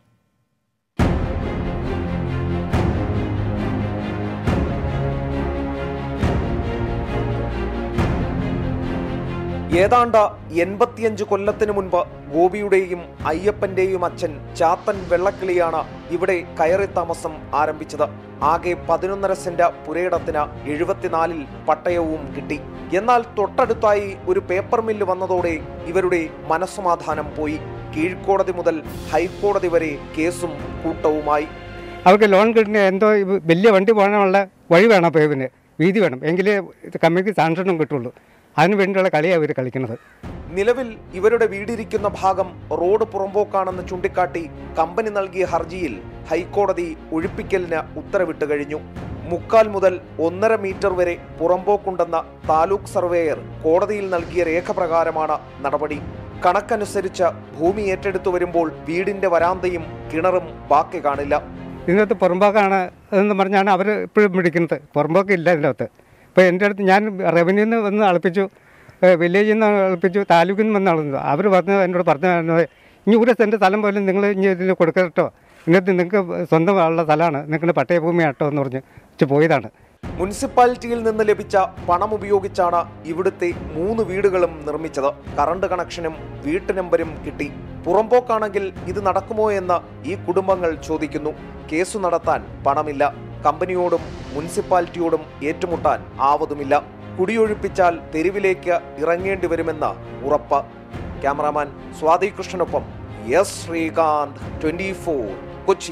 ഏതാണ്ട് എൺപത്തിയഞ്ച് കൊല്ലത്തിനു മുൻപ് ഗോപിയുടെയും അയ്യപ്പന്റെയും അച്ഛൻ ചാത്തൻ വെള്ളക്കിളിയാണ് ഇവിടെ കയറി താമസം ആരംഭിച്ചത് ആകെ പതിനൊന്നര സെന്റ് പുരയിടത്തിന് എഴുപത്തിനാലിൽ പട്ടയവും കിട്ടി എന്നാൽ തൊട്ടടുത്തായി ഒരു പേപ്പർ മില്ല് വന്നതോടെ ഇവരുടെ മനസ്സമാധാനം പോയി കീഴ്ക്കോടതി മുതൽ ഹൈക്കോടതി വരെ കേസും കൂട്ടവുമായി
അവർക്ക് ലോൺ കിട്ടുന്ന എന്തോ ഇത് വലിയ വണ്ടി പോകാനുള്ള വഴി വേണം അപ്പോൾ ഇവന് വീതി വേണം എങ്കിലേ കമ്പനിക്ക് സാങ്ഷനും കിട്ടുള്ളൂ അതിന് വേണ്ടിയുള്ള കളിയാണ് ഇവർ കളിക്കുന്നത്
നിലവിൽ ഇവരുടെ വീടിരിക്കുന്ന ഭാഗം റോഡ് പുറമ്പോക്കാണെന്ന് ചൂണ്ടിക്കാട്ടി കമ്പനി നൽകിയ ഹർജിയിൽ ഹൈക്കോടതി ഒഴിപ്പിക്കലിന് ഉത്തരവിട്ട് കഴിഞ്ഞു മുക്കാൽ മുതൽ ഒന്നര മീറ്റർ വരെ പുറമ്പോക്കുണ്ടെന്ന താലൂക്ക് സർവേയർ കോടതിയിൽ നൽകിയ രേഖ പ്രകാരമാണ് നടപടി കണക്കനുസരിച്ച് ഭൂമി ഏറ്റെടുത്തു വരുമ്പോൾ വീടിന്റെ വരാന്തയും കിണറും ബാക്കി കാണില്ല
ഇതിനകത്ത് പുറമ്പോക്കാണ് എന്ന് പറഞ്ഞാണ് അവർ ഇപ്പോഴും പിടിക്കുന്നത് പുറമ്പോക്ക് ഇല്ല ഇതിൻ്റെ അകത്ത് ഇപ്പോൾ എൻ്റെ അടുത്ത് ഞാൻ റവന്യൂന്ന് നിന്ന് വന്ന് അളപ്പിച്ചു വില്ലേജിൽ നിന്ന് അളപ്പിച്ചു താലൂക്കിൽ നിന്ന് വന്ന് അളന്നു അവർ പറഞ്ഞ എന്നോട് പറഞ്ഞു ഇനി ഒരു സെൻറ്റ് സ്ഥലം പോലും നിങ്ങൾ ഇനി ഇതിന് കൊടുക്കട്ടോ ഇങ്ങനത്തെ നിങ്ങൾക്ക് സ്വന്തം ഉള്ള സ്ഥലമാണ് നിങ്ങളുടെ പട്ടയഭൂമിയാട്ടോ എന്ന് പറഞ്ഞ് വെച്ച് പോയതാണ്
മുനിസിപ്പാലിറ്റിയിൽ നിന്ന് ലഭിച്ച പണം ഉപയോഗിച്ചാണ് ഇവിടുത്തെ മൂന്ന് വീടുകളും നിർമ്മിച്ചത് കറണ്ട് കണക്ഷനും വീട്ടു നമ്പരും കിട്ടി പുറമ്പോക്കാണെങ്കിൽ ഇത് നടക്കുമോ എന്ന് ഈ കുടുംബങ്ങൾ ചോദിക്കുന്നു കേസു നടത്താൻ പണമില്ല കമ്പനിയോടും മുനിസിപ്പാലിറ്റിയോടും ഏറ്റുമുട്ടാൻ ആവതുമില്ല കുടിയൊഴിപ്പിച്ചാൽ തെരുവിലേക്ക് ഇറങ്ങേണ്ടി വരുമെന്ന് ഉറപ്പ് ക്യാമറാമാൻ സ്വാതി കൃഷ്ണനൊപ്പം എസ് ശ്രീകാന്ത് ട്വന്റി കൊച്ചി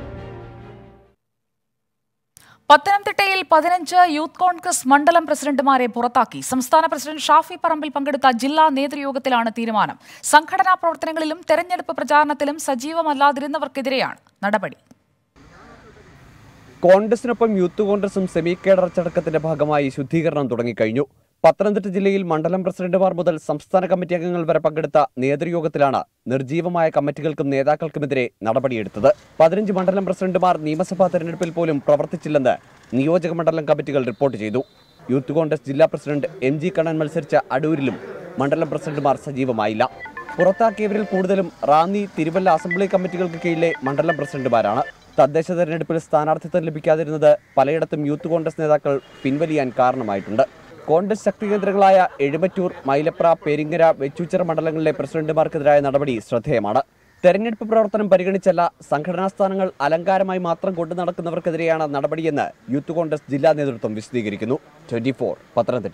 പത്തനംതിട്ടയിൽ പതിനഞ്ച് യൂത്ത് കോൺഗ്രസ് മണ്ഡലം പ്രസിഡന്റുമാരെ പുറത്താക്കി സംസ്ഥാന പ്രസിഡന്റ് ഷാഫി പറമ്പിൽ പങ്കെടുത്ത ജില്ലാ നേതൃയോഗത്തിലാണ് തീരുമാനം സംഘടനാ പ്രവർത്തനങ്ങളിലും തെരഞ്ഞെടുപ്പ് പ്രചാരണത്തിലും സജീവമല്ലാതിരുന്നവർക്കെതിരെയാണ് നടപടി
കോൺഗ്രസിനൊപ്പം യൂത്ത് കോൺഗ്രസും സെമി കേഡർ അച്ചടക്കത്തിന്റെ ഭാഗമായി ശുദ്ധീകരണം തുടങ്ങിക്കഴിഞ്ഞു പത്തനംതിട്ട ജില്ലയിൽ മണ്ഡലം പ്രസിഡന്റുമാർ മുതൽ സംസ്ഥാന കമ്മിറ്റി അംഗങ്ങൾ വരെ പങ്കെടുത്ത നേതൃയോഗത്തിലാണ് നിർജീവമായ കമ്മിറ്റികൾക്കും നേതാക്കൾക്കുമെതിരെ നടപടിയെടുത്തത് പതിനഞ്ച് മണ്ഡലം പ്രസിഡന്റുമാർ നിയമസഭാ തെരഞ്ഞെടുപ്പിൽ പോലും പ്രവർത്തിച്ചില്ലെന്ന് നിയോജക മണ്ഡലം കമ്മിറ്റികൾ റിപ്പോർട്ട് ചെയ്തു യൂത്ത് കോൺഗ്രസ് ജില്ലാ പ്രസിഡന്റ് എം ജി കണ്ണൻ മത്സരിച്ച അടൂരിലും മണ്ഡലം പ്രസിഡന്റുമാർ സജീവമായില്ല പുറത്താക്കിയവരിൽ കൂടുതലും റാന്നി തിരുവല്ല അസംബ്ലി കമ്മിറ്റികൾക്ക് കീഴിലെ മണ്ഡലം പ്രസിഡന്റുമാരാണ് തദ്ദേശ തെരഞ്ഞെടുപ്പിൽ സ്ഥാനാർത്ഥിത്വം ലഭിക്കാതിരുന്നത് പലയിടത്തും യൂത്ത് കോൺഗ്രസ് നേതാക്കൾ പിൻവലിയാൻ കാരണമായിട്ടുണ്ട് കോൺഗ്രസ് ശക്തി കേന്ദ്രങ്ങളായ എഴുമറ്റൂർ മൈലപ്ര പെരിങ്ങര വെച്ചൂച്ചിറ മണ്ഡലങ്ങളിലെ പ്രസിഡന്റുമാർക്കെതിരായ നടപടി ശ്രദ്ധേയമാണ് തെരഞ്ഞെടുപ്പ് പ്രവർത്തനം പരിഗണിച്ചല്ല സംഘടനാ സ്ഥാനങ്ങൾ അലങ്കാരമായി മാത്രം കൊണ്ടു നടക്കുന്നവർക്കെതിരെയാണ് നടപടിയെന്ന് യൂത്ത് കോൺഗ്രസ് ജില്ലാ നേതൃത്വം വിശദീകരിക്കുന്നു ട്വന്റി പത്തനംതിട്ട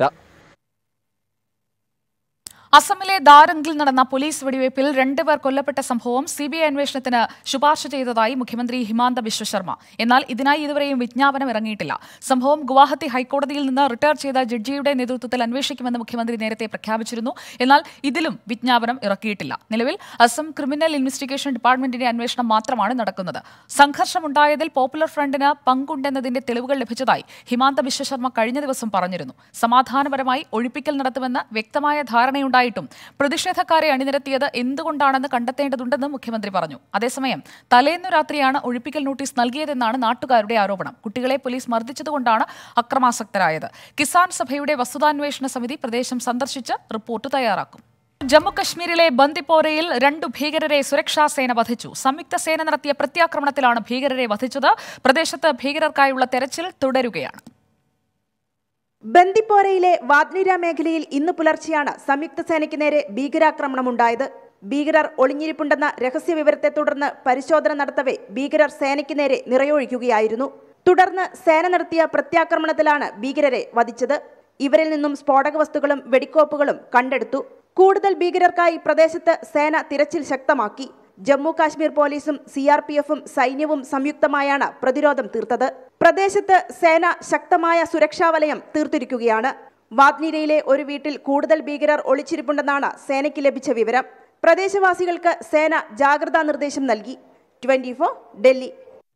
അസമിലെ ദാരംഗിൽ നടന്ന പോലീസ് വെടിവയ്പിൽ രണ്ടുപേർ കൊല്ലപ്പെട്ട സംഭവം സിബിഐ അന്വേഷണത്തിന് ശുപാർശ ചെയ്തതായി മുഖ്യമന്ത്രി ഹിമാന്ത ബിശ്വ ശർമ്മ എന്നാൽ ഇതിനായി ഇതുവരെയും വിജ്ഞാപനം ഇറങ്ങിയിട്ടില്ല സംഭവം ഗുവാഹത്തി ഹൈക്കോടതിയിൽ നിന്ന് റിട്ടയർ ചെയ്ത ജഡ്ജിയുടെ നേതൃത്വത്തിൽ അന്വേഷിക്കുമെന്ന് മുഖ്യമന്ത്രി നേരത്തെ പ്രഖ്യാപിച്ചിരുന്നു എന്നാൽ ഇതിലും വിജ്ഞാപനം ഇറക്കിയിട്ടില്ല നിലവിൽ അസം ക്രിമിനൽ ഇൻവെസ്റ്റിഗേഷൻ ഡിപ്പാർട്ട്മെന്റിന്റെ അന്വേഷണം മാത്രമാണ് നടക്കുന്നത് സംഘർഷമുണ്ടായതിൽ പോപ്പുലർ ഫ്രണ്ടിന് പങ്കുണ്ടെന്നതിന്റെ തെളിവുകൾ ലഭിച്ചതായി ഹിമാന്ത ബിശ്വ ശർമ്മ കഴിഞ്ഞ ദിവസം പറഞ്ഞിരുന്നു സമാധാനപരമായി ഒഴിപ്പിക്കൽ നടത്തുമെന്ന് വ്യക്തമായ ധാരണയുണ്ടായിട്ടും പ്രതിഷേധക്കാരെ അണിനിരത്തിയത് എന്തുകൊണ്ടാണെന്ന് കണ്ടെത്തേണ്ടതുണ്ടെന്ന് മുഖ്യമന്ത്രി പറഞ്ഞു അതേസമയം തലേന്നു രാത്രിയാണ് ഒഴിപ്പിക്കൽ നോട്ടീസ് നൽകിയതെന്നാണ് നാട്ടുകാരുടെ ആരോപണം കുട്ടികളെ പോലീസ് മർദ്ദിച്ചതുകൊണ്ടാണ് അക്രമാസക്തരായത് കിസാൻ സഭയുടെ വസ്തുതാന്വേഷണ സമിതി പ്രദേശം സന്ദർശിച്ച് റിപ്പോർട്ട് തയ്യാറാക്കും ജമ്മുകശ്മീരിലെ ബന്ദിപ്പോരയിൽ രണ്ടു ഭീകരരെ സുരക്ഷാ സേന വധിച്ചു സംയുക്ത സേന നടത്തിയ പ്രത്യാക്രമണത്തിലാണ് ഭീകരരെ വധിച്ചത് പ്രദേശത്ത് ഭീകരർക്കായുള്ള തെരച്ചിൽ തുടരുകയാണ്
ബന്ദിപ്പോരയിലെ വാദ്നിര മേഖലയിൽ ഇന്ന് പുലർച്ചെയാണ് സംയുക്ത സേനയ്ക്ക് നേരെ ഭീകരാക്രമണമുണ്ടായത് ഭീകരർ ഒളിഞ്ഞിരിപ്പുണ്ടെന്ന രഹസ്യ വിവരത്തെ തുടർന്ന് പരിശോധന നടത്തവെ ഭീകരർ സേനയ്ക്ക് നേരെ നിറയൊഴിക്കുകയായിരുന്നു തുടർന്ന് സേന നടത്തിയ പ്രത്യാക്രമണത്തിലാണ് ഭീകരരെ വധിച്ചത് ഇവരിൽ നിന്നും സ്ഫോടക വസ്തുക്കളും വെടിക്കോപ്പുകളും കണ്ടെടുത്തു കൂടുതൽ ഭീകരർക്കായി പ്രദേശത്ത് സേന തിരച്ചിൽ ശക്തമാക്കി ജമ്മു കാശ്മീർ പോലീസും സി ആർ പി എഫും സൈന്യവും സംയുക്തമായാണ് പ്രതിരോധം തീർത്തത് പ്രദേശത്ത് സേന ശക്തമായ സുരക്ഷാ വലയം തീർത്തിരിക്കുകയാണ് വാദ്നിരയിലെ ഒരു വീട്ടിൽ കൂടുതൽ ഭീകരർ ഒളിച്ചിരിപ്പുണ്ടെന്നാണ് സേനയ്ക്ക് ലഭിച്ച വിവരം പ്രദേശവാസികൾക്ക് സേന ജാഗ്രതാ നിർദ്ദേശം നൽകി ട്വന്റി ഡൽഹി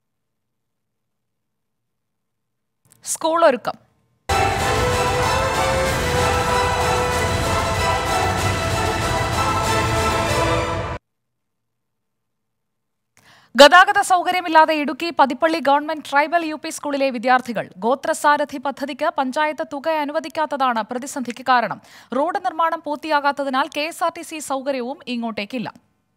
സ്കൂൾ ഒരുക്കം ഗതാഗത സൗകര്യമില്ലാതെ Idukki Pathippally government tribal U P സ്കൂളിലെ വിദ്യാർത്ഥികൾ ഗോത്രസാരഥി പദ്ധതിക്ക് പഞ്ചായത്ത് തുക അനുവദിക്കാത്തതാണ് പ്രതിസന്ധിക്ക് കാരണം റോഡ് നിർമ്മാണം പൂർത്തിയാകാത്തതിനാൽ K S R T C സൗകര്യവും ഇങ്ങോട്ടേക്കില്ല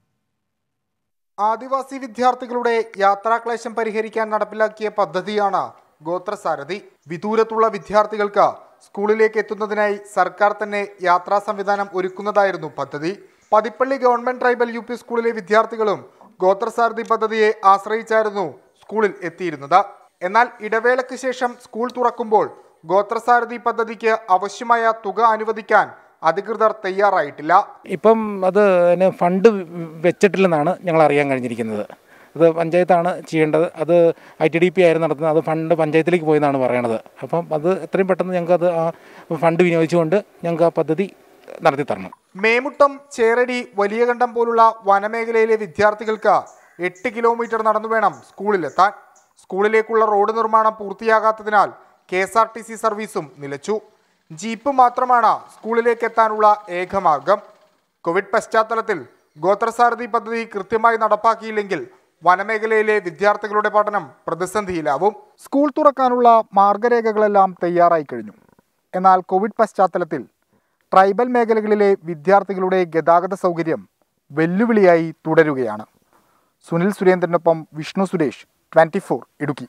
ആദിവാസി വിദ്യാർത്ഥികളുടെ യാത്രാക്ലേശം പരിഹരിക്കാൻ നടപ്പിലാക്കിയ പദ്ധതിയാണ് ഗോത്രസാരഥി വിദൂരത്തുള്ള വിദ്യാർത്ഥികൾക്ക് സ്കൂളിലേക്ക് എത്തുന്നതിനായി സർക്കാർ തന്നെ യാത്രാ സംവിധാനം ഒരുക്കുന്നതായിരുന്നു പദ്ധതി Pathippally government tribal U P സ്കൂളിലെ വിദ്യാർത്ഥികളും ഗോത്രസാരഥി പദ്ധതിയെ ആശ്രയിച്ചായിരുന്നു സ്കൂളിൽ എത്തിയിരുന്നത് എന്നാൽ ഇടവേളയ്ക്ക് ശേഷം സ്കൂൾ തുറക്കുമ്പോൾ ഗോത്രസാരഥി പദ്ധതിക്ക് ആവശ്യമായ തുക അനുവദിക്കാൻ അധികൃതർ തയ്യാറായിട്ടില്ല
ഇപ്പം അത് അതിന് ഫണ്ട് വെച്ചിട്ടില്ലെന്നാണ് ഞങ്ങൾ അറിയാൻ കഴിഞ്ഞിരിക്കുന്നത് അത് പഞ്ചായത്താണ് ചെയ്യേണ്ടത് അത് ഐ ടി ഡി പി ആയിരുന്നു നടത്തുന്നത് അത് ഫണ്ട് പഞ്ചായത്തിലേക്ക് പോയെന്നാണ് പറയണത് അപ്പം അത് എത്രയും പെട്ടെന്ന് ഞങ്ങൾക്ക് അത് ആ ഫണ്ട് വിനിയോഗിച്ചുകൊണ്ട് ഞങ്ങൾക്ക് ആ പദ്ധതി നടത്തി തരണം
മേമുട്ടം ചേറടി വലിയകണ്ടം പോലുള്ള വനമേഖലയിലെ വിദ്യാർത്ഥികൾക്ക് എട്ട് കിലോമീറ്റർ നടന്നു വേണം സ്കൂളിലെത്താൻ സ്കൂളിലേക്കുള്ള റോഡ് നിർമ്മാണം പൂർത്തിയാകാത്തതിനാൽ K S R T C സർവീസും നിലച്ചു ജീപ്പ് മാത്രമാണ് സ്കൂളിലേക്ക് എത്താനുള്ള ഏക മാർഗം കോവിഡ് പശ്ചാത്തലത്തിൽ ഗോത്രസാരഥി പദ്ധതി കൃത്യമായി നടപ്പാക്കിയില്ലെങ്കിൽ വനമേഖലയിലെ വിദ്യാർത്ഥികളുടെ പഠനം പ്രതിസന്ധിയിലാവും സ്കൂൾ തുറക്കാനുള്ള മാർഗരേഖകളെല്ലാം തയ്യാറായി കഴിഞ്ഞു എന്നാൽ കോവിഡ് പശ്ചാത്തലത്തിൽ ട്രൈബൽ മേഖലകളിലെ വിദ്യാർത്ഥികളുടെ ഗതാഗത സൗകര്യം വെല്ലുവിളിയായി തുടരുകയാണ് സുനിൽ സുരേന്ദ്രനൊപ്പം വിഷ്ണു സുരേഷ് ട്വന്റി ഇടുക്കി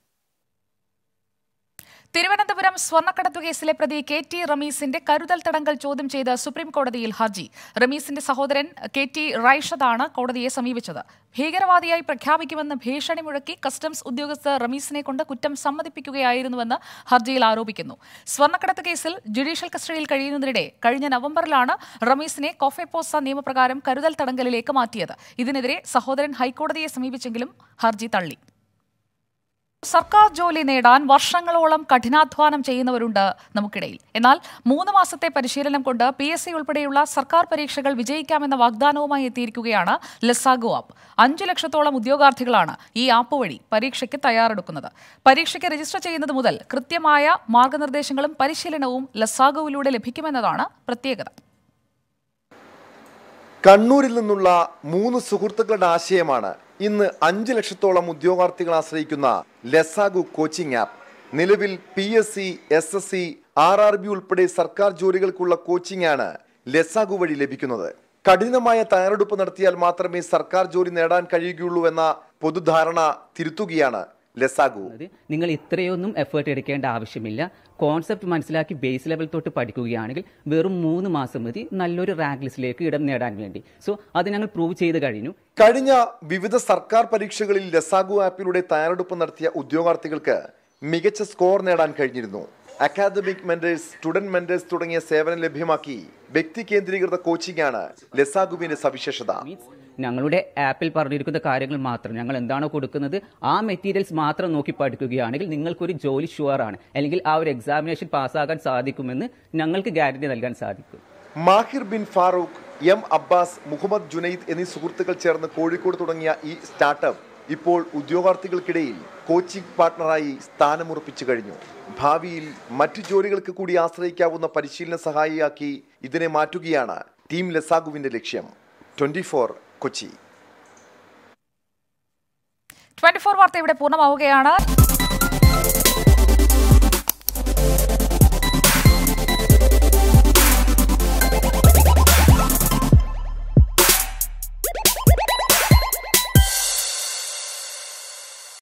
തിരുവനന്തപുരം സ്വർണ്ണക്കടത്തു കേസിലെ പ്രതി കെ ടി റമീസിന്റെ കരുതൽ തടങ്കൽ ചോദ്യം ചെയ്ത് സുപ്രീം കോടതിയിൽ ഹർജി റമീസിന്റെ സഹോദരൻ കെ ടി റൈഷദാണ് കോടതിയെ സമീപിച്ചത് ഭീകരവാദിയായി പ്രഖ്യാപിക്കുമെന്ന് ഭീഷണി മുഴക്കി കസ്റ്റംസ് ഉദ്യോഗസ്ഥർ റമീസിനെ കൊണ്ട് കുറ്റം സമ്മതിപ്പിക്കുകയായിരുന്നുവെന്ന് ഹർജിയിൽ ആരോപിക്കുന്നു സ്വർണ്ണക്കടത്ത് കേസിൽ ജുഡീഷ്യൽ കസ്റ്റഡിയിൽ കഴിയുന്നതിനിടെ കഴിഞ്ഞ നവംബറിലാണ് റമീസിനെ കോഫെപ്പോസ നിയമപ്രകാരം കരുതൽ തടങ്കലിലേക്ക് മാറ്റിയത് ഇതിനെതിരെ സഹോദരൻ ഹൈക്കോടതിയെ സമീപിച്ചെങ്കിലും ഹർജി തള്ളി സർക്കാർ ജോലി നേടാൻ വർഷങ്ങളോളം കഠിനാധ്വാനം ചെയ്യുന്നവരുണ്ട് നമുക്കിടയിൽ എന്നാൽ മൂന്ന് മാസത്തെ പരിശീലനം കൊണ്ട് പി എസ് സി ഉൾപ്പെടെയുള്ള സർക്കാർ പരീക്ഷകൾ വിജയിക്കാമെന്ന വാഗ്ദാനവുമായി എത്തിയിരിക്കുകയാണ് ലെസാഗോ ആപ്പ് അഞ്ചു ലക്ഷത്തോളം ഉദ്യോഗാർത്ഥികളാണ് ഈ ആപ്പ് വഴി പരീക്ഷയ്ക്ക് തയ്യാറെടുക്കുന്നത് പരീക്ഷയ്ക്ക് രജിസ്റ്റർ ചെയ്യുന്നത് മുതൽ കൃത്യമായ മാർഗനിർദ്ദേശങ്ങളും പരിശീലനവും ലെസാഗോയിലൂടെ ലഭിക്കുമെന്നതാണ് പ്രത്യേകത
കണ്ണൂരിൽ നിന്നുള്ള മൂന്ന് സുഹൃത്തുക്കളുടെ ആശയമാണ് ഇന്ന് അഞ്ച് ലക്ഷത്തോളം ഉദ്യോഗാർത്ഥികൾ ആശ്രയിക്കുന്ന ലെസാഗു കോച്ചിംഗ് ആപ്പ് നിലവിൽ P S C S S C R R B ഉൾപ്പെടെ സർക്കാർ ജോലികൾക്കുള്ള കോച്ചിംഗ് ആണ് ലെസാഗു വഴി ലഭിക്കുന്നത് കഠിനമായ തയ്യാറെടുപ്പ് നടത്തിയാൽ മാത്രമേ സർക്കാർ ജോലി നേടാൻ കഴിയുകയുള്ളൂ എന്ന പൊതുധാരണ തിരുത്തുകയാണ് ലെസാഗു
നിങ്ങൾ ഇത്രയൊന്നും എഫേർട്ട് എടുക്കേണ്ട ആവശ്യമില്ല കോൺസെപ്റ്റ് മനസ്സിലാക്കി ബേസ് ലെവൽ തൊട്ട് പഠിക്കുകയാണെങ്കിൽ വെറും മൂന്ന് മാസം മതി നല്ലൊരു റാങ്ക് ലിസ്റ്റിലേക്ക് ഇടം നേടാൻ വേണ്ടി സോ അത് ഞങ്ങൾ പ്രൂവ് ചെയ്ത് കഴിഞ്ഞു
കഴിഞ്ഞ വിവിധ സർക്കാർ പരീക്ഷകളിൽ ലെസാഗു ആപ്പിലൂടെ തയ്യാറെടുപ്പ് നടത്തിയ ഉദ്യോഗാർത്ഥികൾക്ക് മികച്ച സ്കോർ നേടാൻ കഴിഞ്ഞിരുന്നു അക്കാദമിക് മെന്റേഴ്സ് സ്റ്റുഡന്റ് മെന്റേഴ്സ് തുടങ്ങിയ സേവനം ലഭ്യമാക്കി വ്യക്തി കേന്ദ്രീകൃത കോച്ചിംഗ് ആണ് ലെസാഗുവിന്റെ സവിശേഷത
ഞങ്ങളുടെ ആപ്പിൽ പറഞ്ഞിരിക്കുന്ന കാര്യങ്ങൾ മാത്രം ഞങ്ങൾ എന്താണോ കൊടുക്കുന്നത് ആ മെറ്റീരിയൽസ് മാത്രം നോക്കി പഠിക്കുകയാണെങ്കിൽ നിങ്ങൾക്കൊരു ജോലി ഷുവർ ആണ് അല്ലെങ്കിൽ ആ ഒരു എക്സാമിനേഷൻ പാസ്സാകാൻ സാധിക്കുമെന്ന് ഞങ്ങൾക്ക് ഗ്യാരണ്ടി നൽകാൻ സാധിക്കും
മാഹിർ ബിൻ ഫാറൂഖ് എം അബ്ബാസ് മുഹമ്മദ് ജുനൈദ് എന്നീ സുഹൃത്തുക്കൾ ചേർന്ന് കോഴിക്കോട് തുടങ്ങിയ ഈ സ്റ്റാർട്ടപ്പ് ഇപ്പോൾ ഉദ്യോഗാർത്ഥികൾക്കിടയിൽ കോച്ചിംഗ് പാർട്ണറായി സ്ഥാനമുറപ്പിച്ചു കഴിഞ്ഞു ഭാവിയിൽ മറ്റു ജോലികൾക്ക് കൂടി ആശ്രയിക്കാവുന്ന പരിശീലന സഹായിയാക്കി ഇതിനെ മാറ്റുകയാണ് ടീം ലെസാഗുവിന്റെ ലക്ഷ്യം ട്വന്റി കൊച്ചി
ട്വന്റി ഫോർ വാർത്ത ഇവിടെ പൂർണ്ണമാവുകയാണ്